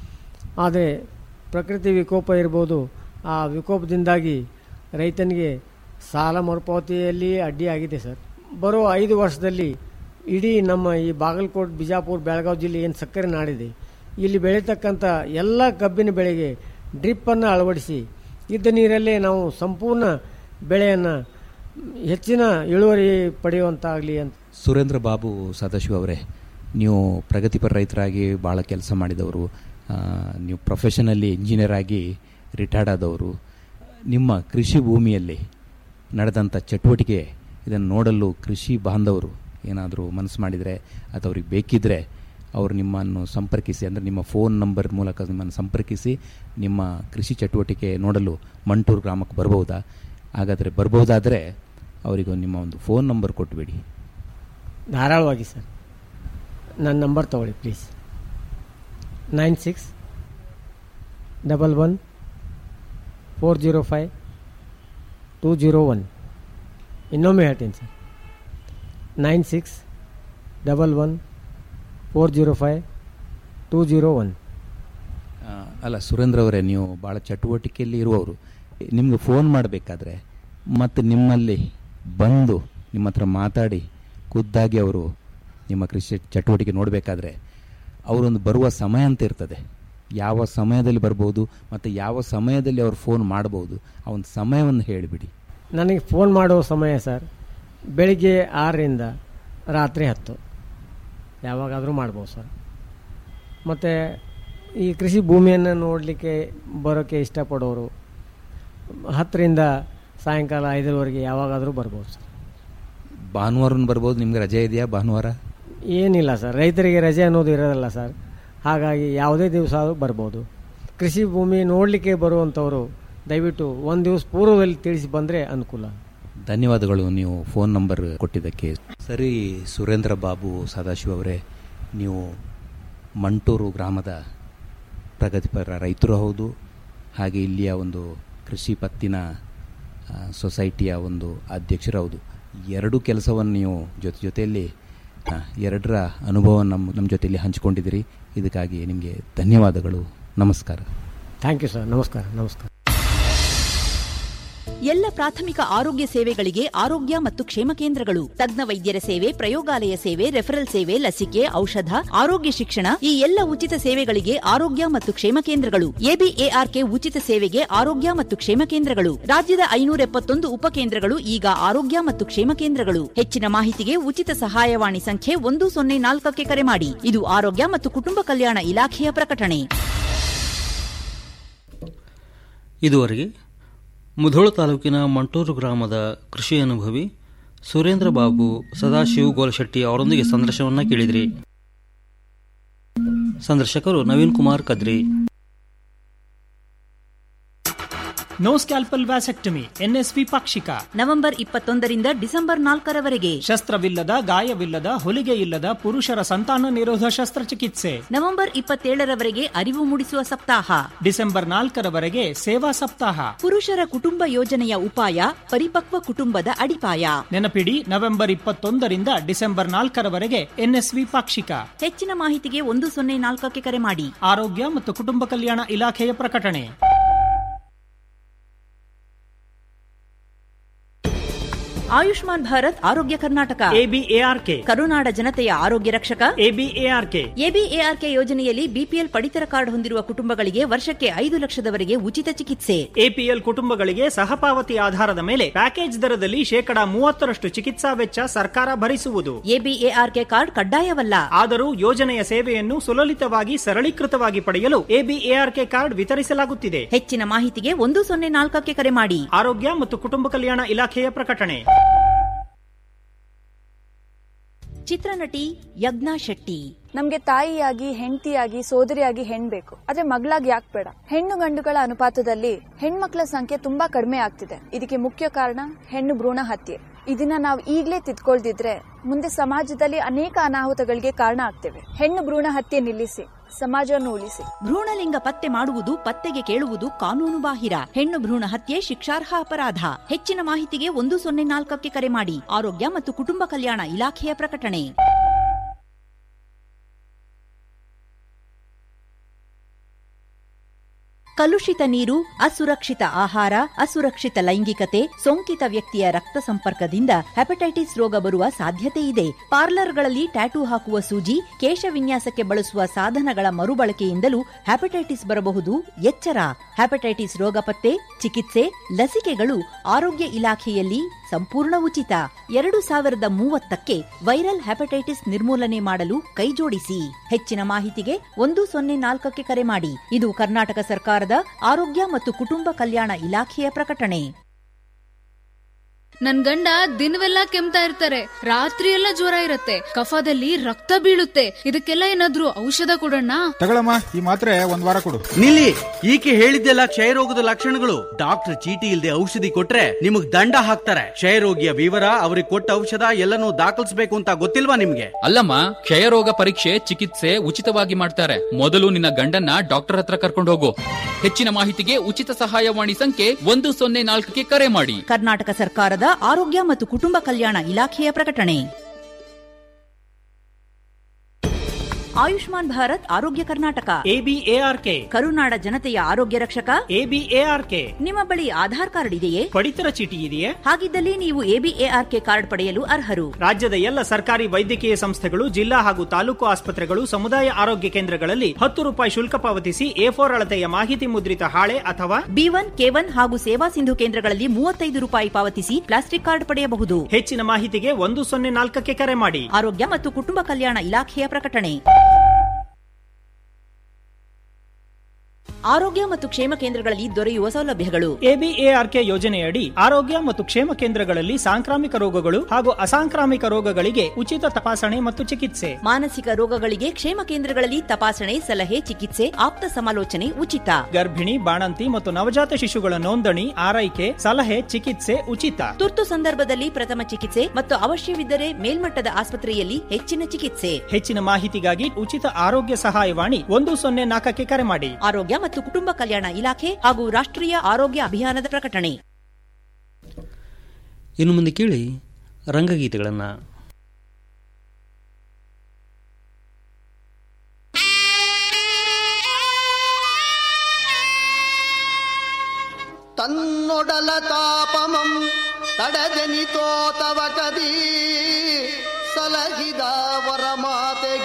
ಆದರೆ ಪ್ರಕೃತಿ ವಿಕೋಪ ಇರ್ಬೋದು ಆ ವಿಕೋಪದಿಂದಾಗಿ ರೈತನಿಗೆ ಸಾಲ ಮರುಪಾವತಿಯಲ್ಲಿ ಅಡ್ಡಿ ಆಗಿದೆ ಸರ್ ಬರೋ ಐದು ವರ್ಷದಲ್ಲಿ ಇಡೀ ನಮ್ಮ ಈ ಬಾಗಲಕೋಟೆ ಬಿಜಾಪುರ ಬೆಳಗಾವಿ ಜಿಲ್ಲೆ ಏನು ಸಕ್ಕರೆ ನಾಡಿದೆ ಇಲ್ಲಿ ಬೆಳೀತಕ್ಕಂಥ ಎಲ್ಲ ಕಬ್ಬಿನ ಬೆಳೆಗೆ ಡ್ರಿಪ್ಪನ್ನು ಅಳವಡಿಸಿ ಇದ್ದ ನೀರಲ್ಲೇ ನಾವು ಸಂಪೂರ್ಣ ಬೆಳೆಯನ್ನು ಹೆಚ್ಚಿನ ಇಳುವರಿ ಪಡೆಯುವಂತಾಗಲಿ ಅಂತ ಸುರೇಂದ್ರ ಬಾಬು ಸದಾಶಿವ ಅವರೇ ನೀವು ಪ್ರಗತಿಪರ ರೈತರಾಗಿ ಭಾಳ ಕೆಲಸ ಮಾಡಿದವರು ಆ, ನೀವು ಪ್ರೊಫೆಷನಲ್ಲಿ ಇಂಜಿನಿಯರ್ ಆಗಿ ರಿಟೈರ್ಡ್ ಆದವರು ನಿಮ್ಮ ಕೃಷಿ ಭೂಮಿಯಲ್ಲಿ ನಡೆದಂಥ ಚಟುವಟಿಕೆ ಇದನ್ನು ನೋಡಲು ಕೃಷಿ ಬಾಂಧವರು ಏನಾದರೂ ಮನಸ್ಸು ಮಾಡಿದರೆ ಅಥವಾ ಅವ್ರಿಗೆ ಬೇಕಿದ್ದರೆ ಅವರು ನಿಮ್ಮನ್ನು ಸಂಪರ್ಕಿಸಿ ಅಂದರೆ ನಿಮ್ಮ ಫೋನ್ ನಂಬರ್ ಮೂಲಕ ನಿಮ್ಮನ್ನು ಸಂಪರ್ಕಿಸಿ ನಿಮ್ಮ ಕೃಷಿ ಚಟುವಟಿಕೆ ನೋಡಲು ಮಂಟೂರು ಗ್ರಾಮಕ್ಕೆ ಬರ್ಬೋದಾ ಹಾಗಾದರೆ ಬರ್ಬೋದಾದರೆ ಅವರಿಗೆ ನಿಮ್ಮ ಒಂದು ಫೋನ್ ನಂಬರ್ ಕೊಟ್ಬಿಡಿ ಧಾರಾಳವಾಗಿ ಸರ್ ನನ್ನ ನಂಬರ್ ತಗೊಳ್ಳಿ please nine six double one four zero five two zero one ಇನ್ನೊಮ್ಮೆ ಹೇಳ್ತೀನಿ sir nine six double one four zero five two zero one ಆ, ಅಲ್ಲ ಸುರೇಂದ್ರ ಅವರೇ ನೀವು ಭಾಳ ಚಟುವಟಿಕೆಯಲ್ಲಿ ಇರುವವರು ನಿಮಗೆ ಫೋನ್ ಮಾಡಬೇಕಾದ್ರೆ ಮತ್ತು ನಿಮ್ಮಲ್ಲಿ ಬಂದು ನಿಮ್ಮ ಹತ್ರ ಮಾತಾಡಿ ಖುದ್ದಾಗಿ ಅವರು ನಿಮ್ಮ ಕೃಷಿ ಚಟುವಟಿಕೆ ನೋಡಬೇಕಾದ್ರೆ ಅವರೊಂದು ಬರುವ ಸಮಯ ಅಂತ ಇರ್ತದೆ ಯಾವ ಸಮಯದಲ್ಲಿ ಬರ್ಬೋದು ಮತ್ತು ಯಾವ ಸಮಯದಲ್ಲಿ ಅವ್ರು ಫೋನ್ ಮಾಡ್ಬೋದು ಆ ಒಂದು ಸಮಯವನ್ನು ಹೇಳಿಬಿಡಿ ನನಗೆ ಫೋನ್ ಮಾಡೋ ಸಮಯ ಸರ್ ಬೆಳಿಗ್ಗೆ ಆರರಿಂದ ರಾತ್ರಿ ಹತ್ತು ಯಾವಾಗಾದರೂ ಮಾಡ್ಬೋದು ಸರ್ ಮತ್ತು ಈ ಕೃಷಿ ಭೂಮಿಯನ್ನು ನೋಡಲಿಕ್ಕೆ ಬರೋಕ್ಕೆ ಇಷ್ಟಪಡೋರು ಹತ್ತರಿಂದ ಸಾಯಂಕಾಲ ಐದರವರೆಗೆ ಯಾವಾಗಾದರೂ ಬರ್ಬೋದು ಸರ್ ಭಾನುವಾರನ ಬರ್ಬೋದು ನಿಮ್ಗೆ ರಜೆ ಇದೆಯಾ ಭಾನುವಾರ ಏನಿಲ್ಲ ಸರ್ ರೈತರಿಗೆ ರಜೆ ಅನ್ನೋದು ಇರೋದಿಲ್ಲ ಸರ್ ಹಾಗಾಗಿ ಯಾವುದೇ ದಿವಸ ಆದರೂ ಬರ್ಬೋದು ಕೃಷಿ ಭೂಮಿ ನೋಡಲಿಕ್ಕೆ ಬರುವಂಥವರು ದಯವಿಟ್ಟು ಒಂದು ದಿವಸ ಪೂರ್ವದಲ್ಲಿ ತಿಳಿಸಿ ಬಂದರೆ ಅನುಕೂಲ ಧನ್ಯವಾದಗಳು ನೀವು ಫೋನ್ ನಂಬರ್ ಕೊಟ್ಟಿದ್ದಕ್ಕೆ ಸರಿ ಸುರೇಂದ್ರ ಬಾಬು ಸದಾಶಿವ ಅವರೇ ನೀವು ಮಂಟೂರು ಗ್ರಾಮದ ಪ್ರಗತಿಪರ ರೈತರು ಹೌದು ಹಾಗೆ ಇಲ್ಲಿಯ ಒಂದು ಕೃಷಿ ಪತ್ತಿನ ಆ, ಸೊಸೈಟಿಯ ಒಂದು ಅಧ್ಯಕ್ಷರು ಹೌದು ಎರಡು ಕೆಲಸವನ್ನು ನೀವು ಜೊತೆ ಜೊತೆಯಲ್ಲಿ ಆ, ಎರಡರ ಅನುಭವ ನಮ್ಮ ನಮ್ಮ ಜೊತೆಯಲ್ಲಿ ಹಂಚಿಕೊಂಡಿದ್ದೀರಿ ಇದಕ್ಕಾಗಿ ನಿಮಗೆ ಧನ್ಯವಾದಗಳು ನಮಸ್ಕಾರ ಥ್ಯಾಂಕ್ ಯು ಸರ್ ನಮಸ್ಕಾರ ನಮಸ್ಕಾರ ಎಲ್ಲ ಪ್ರಾಥಮಿಕ ಆರೋಗ್ಯ ಸೇವೆಗಳಿಗೆ ಆರೋಗ್ಯ ಮತ್ತು ಕ್ಷೇಮ ಕೇಂದ್ರಗಳು ತಜ್ಞ ವೈದ್ಯರ ಸೇವೆ ಪ್ರಯೋಗಾಲಯ ಸೇವೆ ರೆಫರಲ್ ಸೇವೆ ಲಸಿಕೆ ಔಷಧ ಆರೋಗ್ಯ ಶಿಕ್ಷಣ ಈ ಎಲ್ಲ ಉಚಿತ ಸೇವೆಗಳಿಗೆ ಆರೋಗ್ಯ ಮತ್ತು ಕ್ಷೇಮ ಕೇಂದ್ರಗಳು ಎಬಿಎಆರ್ಕೆ ಉಚಿತ ಸೇವೆಗೆ ಆರೋಗ್ಯ ಮತ್ತು ಕ್ಷೇಮ ಕೇಂದ್ರಗಳು ರಾಜ್ಯದ ಐನೂರ ಎಪ್ಪತ್ತೊಂದು ಉಪಕೇಂದ್ರಗಳು ಈಗ ಆರೋಗ್ಯ ಮತ್ತು ಕ್ಷೇಮ ಕೇಂದ್ರಗಳು ಹೆಚ್ಚಿನ ಮಾಹಿತಿಗೆ ಉಚಿತ ಸಹಾಯವಾಣಿ ಸಂಖ್ಯೆ ಒಂದು ಸೊನ್ನೆ ನಾಲ್ಕಕ್ಕೆ ಕರೆ ಮಾಡಿ ಇದು ಆರೋಗ್ಯ ಮತ್ತು ಕುಟುಂಬ ಕಲ್ಯಾಣ ಇಲಾಖೆಯ ಪ್ರಕಟಣೆ ಇದುವರೆಗೆ ಮುಧೋಳ ತಾಲೂಕಿನ ಮಂಟೂರು ಗ್ರಾಮದ ಕೃಷಿ ಅನುಭವಿ ಸುರೇಂದ್ರ ಬಾಬು ಸದಾಶಿವ್ ಗೋಲಶೆಟ್ಟಿ ಅವರೊಂದಿಗೆ ಸಂದರ್ಶನವನ್ನ ಕೇಳಿದ್ರಿ ಸಂದರ್ಶಕರು Naveen Kumar Kadri no scalpel vasectomy NSV ಪಾಕ್ಷಿಕ ನವೆಂಬರ್ ಇಪ್ಪತ್ತೊಂದರಿಂದ ಡಿಸೆಂಬರ್ ನಾಲ್ಕರವರೆಗೆ ಶಸ್ತ್ರವಿಲ್ಲದ ಗಾಯವಿಲ್ಲದ ಹೊಲಿಗೆ ಇಲ್ಲದ ಪುರುಷರ ಸಂತಾನ ನಿರೋಧ ಶಸ್ತ್ರಚಿಕಿತ್ಸೆ ನವೆಂಬರ್ ಇಪ್ಪತ್ತೇಳರವರೆಗೆ ಅರಿವು ಮೂಡಿಸುವ ಸಪ್ತಾಹ ಡಿಸೆಂಬರ್ ನಾಲ್ಕರವರೆಗೆ ಸೇವಾ ಸಪ್ತಾಹ ಪುರುಷರ ಕುಟುಂಬ ಯೋಜನೆಯ ಉಪಾಯ ಪರಿಪಕ್ವ ಕುಟುಂಬದ ಅಡಿಪಾಯ ನೆನಪಿಡಿ ನವೆಂಬರ್ ಇಪ್ಪತ್ತೊಂದರಿಂದ ಡಿಸೆಂಬರ್ ನಾಲ್ಕರವರೆಗೆ ಎನ್ಎಸ್ವಿ ಪಾಕ್ಷಿಕ ಹೆಚ್ಚಿನ ಮಾಹಿತಿಗೆ ಒಂದು ಸೊನ್ನೆ ನಾಲ್ಕಕ್ಕೆ ಕರೆ ಮಾಡಿ ಆರೋಗ್ಯ ಮತ್ತು ಕುಟುಂಬ ಕಲ್ಯಾಣ ಇಲಾಖೆಯ ಪ್ರಕಟಣೆ ಆಯುಷ್ಮಾನ್ ಭಾರತ್ ಆರೋಗ್ಯ ಕರ್ನಾಟಕ ಎಬಿಎಆರ್ಕೆ ಕರುನಾಡ ಜನತೆಯ ಆರೋಗ್ಯ ರಕ್ಷಕ ಎಬಿಎಆರ್ಕೆ ಎಬಿಎಆರ್ಕೆ ಯೋಜನೆಯಲ್ಲಿ ಬಿಪಿಎಲ್ ಪಡಿತರ ಕಾರ್ಡ್ ಹೊಂದಿರುವ ಕುಟುಂಬಗಳಿಗೆ ವರ್ಷಕ್ಕೆ ಐದು ಲಕ್ಷದವರೆಗೆ ಉಚಿತ ಚಿಕಿತ್ಸೆ ಎಪಿಎಲ್ ಕುಟುಂಬಗಳಿಗೆ ಸಹಪಾವತಿ ಆಧಾರದ ಮೇಲೆ ಪ್ಯಾಕೇಜ್ ದರದಲ್ಲಿ ಶೇಕಡಾ ಮೂವತ್ತರಷ್ಟು ಚಿಕಿತ್ಸಾ ವೆಚ್ಚ ಸರ್ಕಾರ ಭರಿಸುವುದು ಎಬಿಎಆರ್ಕೆ ಕಾರ್ಡ್ ಕಡ್ಡಾಯವಲ್ಲ ಆದರೂ ಯೋಜನೆಯ ಸೇವೆಯನ್ನು ಸುಲಲಿತವಾಗಿ ಸರಳೀಕೃತವಾಗಿ ಪಡೆಯಲು ಎಬಿಎಆರ್ಕೆ ಕಾರ್ಡ್ ವಿತರಿಸಲಾಗುತ್ತಿದೆ ಹೆಚ್ಚಿನ ಮಾಹಿತಿಗೆ ಒಂದು ಸೊನ್ನೆ ನಾಲ್ಕಕ್ಕೆ ಕರೆ ಮಾಡಿ ಆರೋಗ್ಯ ಮತ್ತು ಕುಟುಂಬ ಕಲ್ಯಾಣ ಇಲಾಖೆಯ ಪ್ರಕಟಣೆ ಚಿತ್ರನಟಿ ಯಜ್ಞಾ ಶೆಟ್ಟಿ ನಮ್ಗೆ ತಾಯಿಯಾಗಿ ಹೆಂಡತಿಯಾಗಿ ಸೋದರಿಯಾಗಿ ಹೆಣ್ ಬೇಕು ಆದ್ರೆ ಮಗಳಾಗಿ ಯಾಕೆ ಬೇಡ ಹೆಣ್ಣು ಗಂಡುಗಳ ಅನುಪಾತದಲ್ಲಿ ಹೆಣ್ಮಕ್ಳ ಸಂಖ್ಯೆ ತುಂಬಾ ಕಡಿಮೆ ಆಗ್ತಿದೆ ಇದಕ್ಕೆ ಮುಖ್ಯ ಕಾರಣ ಹೆಣ್ಣು ಭ್ರೂಣ ಹತ್ಯೆ ಇದನ್ನ ನಾವು ಈಗ್ಲೇ ತಿದ್ಕೊಳ್ದಿದ್ರೆ ಮುಂದೆ ಸಮಾಜದಲ್ಲಿ ಅನೇಕ ಅನಾಹುತಗಳಿಗೆ ಕಾರಣ ಆಗ್ತೇವೆ ಹೆಣ್ಣು ಭ್ರೂಣ ಹತ್ಯೆ ನಿಲ್ಲಿಸಿ ಸಮಾಜವನ್ನು ಉಳಿಸಿ ಭ್ರೂಣಲಿಂಗ ಪತ್ತೆ ಮಾಡುವುದು ಪತ್ತೆಗೆ ಕೇಳುವುದು ಕಾನೂನು ಬಾಹಿರ ಹೆಣ್ಣು ಭ್ರೂಣ ಹತ್ಯೆ ಶಿಕ್ಷಾರ್ಹ ಅಪರಾಧ ಹೆಚ್ಚಿನ ಮಾಹಿತಿಗೆ ಒಂದು ಸೊನ್ನೆ ನಾಲ್ಕಕ್ಕೆ ಕರೆ ಮಾಡಿ ಆರೋಗ್ಯ ಮತ್ತು ಕುಟುಂಬ ಕಲ್ಯಾಣ ಇಲಾಖೆಯ ಪ್ರಕಟಣೆ ಕಲುಷಿತ ನೀರು ಅಸುರಕ್ಷಿತ ಆಹಾರ ಅಸುರಕ್ಷಿತ ಲೈಂಗಿಕತೆ ಸೋಂಕಿತ ವ್ಯಕ್ತಿಯ ರಕ್ತ ಸಂಪರ್ಕದಿಂದ ಹೆಪಟೈಟಿಸ್ ರೋಗ ಬರುವ ಸಾಧ್ಯತೆ ಇದೆ ಪಾರ್ಲರ್ಗಳಲ್ಲಿ ಟ್ಯಾಟೂ ಹಾಕುವ ಸೂಜಿ ಕೇಶ ವಿನ್ಯಾಸಕ್ಕೆ ಬಳಸುವ ಸಾಧನಗಳ ಮರುಬಳಕೆಯಿಂದಲೂ ಹೆಪಟೈಟಿಸ್ ಬರಬಹುದು ಎಚ್ಚರ ಹೆಪಟೈಟಿಸ್ ರೋಗ ಪತ್ತೆ ಚಿಕಿತ್ಸೆ ಲಸಿಕೆಗಳು ಆರೋಗ್ಯ ಇಲಾಖೆಯಲ್ಲಿ ಸಂಪೂರ್ಣ ಉಚಿತ ಎರಡು ಸಾವಿರದ ಮೂವತ್ತಕ್ಕೆ ವೈರಲ್ ಹೆಪಟೈಟಿಸ್ ನಿರ್ಮೂಲನೆ ಮಾಡಲು ಕೈಜೋಡಿಸಿ ಹೆಚ್ಚಿನ ಮಾಹಿತಿಗೆ ಒಂದು ಸೊನ್ನೆ ನಾಲ್ಕಕ್ಕೆ ಕರೆ ಮಾಡಿ ಇದು ಕರ್ನಾಟಕ ಸರ್ಕಾರದ ಆರೋಗ್ಯ ಮತ್ತು ಕುಟುಂಬ ಕಲ್ಯಾಣ ಇಲಾಖೆಯ ಪ್ರಕಟಣೆ ನನ್ ಗಂಡ ದಿನವೆಲ್ಲ ಕೆಮ್ತಾ ಇರ್ತಾರೆ ರಾತ್ರಿ ಎಲ್ಲ ಜ್ವರ ಇರತ್ತೆ ಕಫದಲ್ಲಿ ರಕ್ತ ಬೀಳುತ್ತೆ ಇದಕ್ಕೆಲ್ಲ ಏನಾದ್ರೂ ಔಷಧ ಕೊಡೋಣ ತಗೊಳಮ್ಮ ಈ ಮಾತ್ರೆ ಒಂದ್ ವಾರ ಕೊಡು ನಿಲ್ಲಿ ಈಕೆ ಹೇಳಿದ್ದೆಲ್ಲ ಕ್ಷಯರೋಗದ ಲಕ್ಷಣಗಳು ಡಾಕ್ಟರ್ ಚೀಟಿ ಇಲ್ಲದೆ ಔಷಧಿ ಕೊಟ್ರೆ ನಿಮಗ್ ದಂಡ ಹಾಕ್ತಾರೆ ಕ್ಷಯರೋಗಿಯ ವಿವರ ಅವ್ರಿಗೆ ಕೊಟ್ಟ ಔಷಧ ಎಲ್ಲನೂ ದಾಖಲಿಸಬೇಕು ಅಂತ ಗೊತ್ತಿಲ್ವಾ ನಿಮ್ಗೆ ಅಲ್ಲಮ್ಮ ಕ್ಷಯರೋಗ ಪರೀಕ್ಷೆ ಚಿಕಿತ್ಸೆ ಉಚಿತವಾಗಿ ಮಾಡ್ತಾರೆ ಮೊದಲು ನಿನ್ನ ಗಂಡನ್ನ ಡಾಕ್ಟರ್ ಹತ್ರ ಕರ್ಕೊಂಡು ಹೋಗು ಹೆಚ್ಚಿನ ಮಾಹಿತಿಗೆ ಉಚಿತ ಸಹಾಯವಾಣಿ ಸಂಖ್ಯೆ ಒಂದು ಸೊನ್ನೆ ನಾಲ್ಕಕ್ಕೆ ಕರೆ ಮಾಡಿ ಕರ್ನಾಟಕ ಸರ್ಕಾರದ ಆರೋಗ್ಯ ಮತ್ತು ಕುಟುಂಬ ಕಲ್ಯಾಣ ಇಲಾಖೆಯ ಪ್ರಕಟಣೆ ಆಯುಷ್ಮಾನ್ ಭಾರತ್ ಆರೋಗ್ಯ ಕರ್ನಾಟಕ ಎಬಿಎಆರ್ಕೆ ಕರುನಾಡ ಜನತೆಯ ಆರೋಗ್ಯ ರಕ್ಷಕ ಎಬಿಎಆರ್ಕೆ ನಿಮ್ಮ ಬಳಿ ಆಧಾರ್ ಕಾರ್ಡ್ ಇದೆಯೇ ಪಡಿತರ ಚೀಟಿ ಇದೆಯೇ ಹಾಗಿದ್ದಲ್ಲಿ ನೀವು ಎಬಿಎಆರ್ಕೆ ಕಾರ್ಡ್ ಪಡೆಯಲು ಅರ್ಹರು ರಾಜ್ಯದ ಎಲ್ಲ ಸರ್ಕಾರಿ ವೈದ್ಯಕೀಯ ಸಂಸ್ಥೆಗಳು ಜಿಲ್ಲಾ ಹಾಗೂ ತಾಲೂಕು ಆಸ್ಪತ್ರೆಗಳು ಸಮುದಾಯ ಆರೋಗ್ಯ ಕೇಂದ್ರಗಳಲ್ಲಿ ಹತ್ತು ರೂಪಾಯಿ ಶುಲ್ಕ ಪಾವತಿಸಿ ಎ ಫೋರ್ ಅಳತೆಯ ಮಾಹಿತಿ ಮುದ್ರಿತ ಹಾಳೆ ಅಥವಾ ಬಿ ಒನ್ ಕೆ ಒನ್ ಹಾಗೂ ಸೇವಾ ಸಿಂಧು ಕೇಂದ್ರಗಳಲ್ಲಿ ಮೂವತ್ತೈದು ರೂಪಾಯಿ ಪಾವತಿಸಿ ಪ್ಲಾಸ್ಟಿಕ್ ಕಾರ್ಡ್ ಪಡೆಯಬಹುದು ಹೆಚ್ಚಿನ ಮಾಹಿತಿಗೆ ಒಂದು ಸೊನ್ನೆ ನಾಲ್ಕಕ್ಕೆ ಕರೆ ಮಾಡಿ ಆರೋಗ್ಯ ಮತ್ತು ಕುಟುಂಬ ಕಲ್ಯಾಣ ಇಲಾಖೆಯ ಪ್ರಕಟಣೆ ಆರೋಗ್ಯ ಮತ್ತು ಕ್ಷೇಮ ಕೇಂದ್ರಗಳಲ್ಲಿ ದೊರೆಯುವ ಸೌಲಭ್ಯಗಳು ಎಬಿಎಆರ್ಕೆ ಯೋಜನೆಯಡಿ ಆರೋಗ್ಯ ಮತ್ತು ಕ್ಷೇಮ ಕೇಂದ್ರಗಳಲ್ಲಿ ಸಾಂಕ್ರಾಮಿಕ ರೋಗಗಳು ಹಾಗೂ ಅಸಾಂಕ್ರಾಮಿಕ ರೋಗಗಳಿಗೆ ಉಚಿತ ತಪಾಸಣೆ ಮತ್ತು ಚಿಕಿತ್ಸೆ ಮಾನಸಿಕ ರೋಗಗಳಿಗೆ ಕ್ಷೇಮ ಕೇಂದ್ರಗಳಲ್ಲಿ ತಪಾಸಣೆ ಸಲಹೆ ಚಿಕಿತ್ಸೆ ಆಪ್ತ ಸಮಾಲೋಚನೆ ಉಚಿತ ಗರ್ಭಿಣಿ ಬಾಣಂತಿ ಮತ್ತು ನವಜಾತ ಶಿಶುಗಳ ನೋಂದಣಿ ಆರೈಕೆ ಸಲಹೆ ಚಿಕಿತ್ಸೆ ಉಚಿತ ತುರ್ತು ಸಂದರ್ಭದಲ್ಲಿ ಪ್ರಥಮ ಚಿಕಿತ್ಸೆ ಮತ್ತು ಅವಶ್ಯವಿದ್ದರೆ ಮೇಲ್ಮಟ್ಟದ ಆಸ್ಪತ್ರೆಯಲ್ಲಿ ಹೆಚ್ಚಿನ ಚಿಕಿತ್ಸೆ ಹೆಚ್ಚಿನ ಮಾಹಿತಿಗಾಗಿ ಉಚಿತ ಆರೋಗ್ಯ ಸಹಾಯವಾಣಿ ಒಂದು ಸೊನ್ನೆ ನಾಲ್ಕಕ್ಕೆ ಕರೆ ಮಾಡಿ ಆರೋಗ್ಯ ಮತ್ತು ಕುಟುಂಬ ಕಲ್ಯಾಣ ಇಲಾಖೆ ಹಾಗೂ ರಾಷ್ಟ್ರೀಯ ಆರೋಗ್ಯ ಅಭಿಯಾನದ ಪ್ರಕಟಣೆ ಇನ್ನು ಮುಂದೆ ಕೇಳಿ ರಂಗಗೀತೆಗಳನ್ನು ತನ್ನೊಡಲ ತಾಪಮಂ ತಡಜನಿತೋ ತವ ಕದಿ ಸಲಹಿದ ವರಮಾತೆ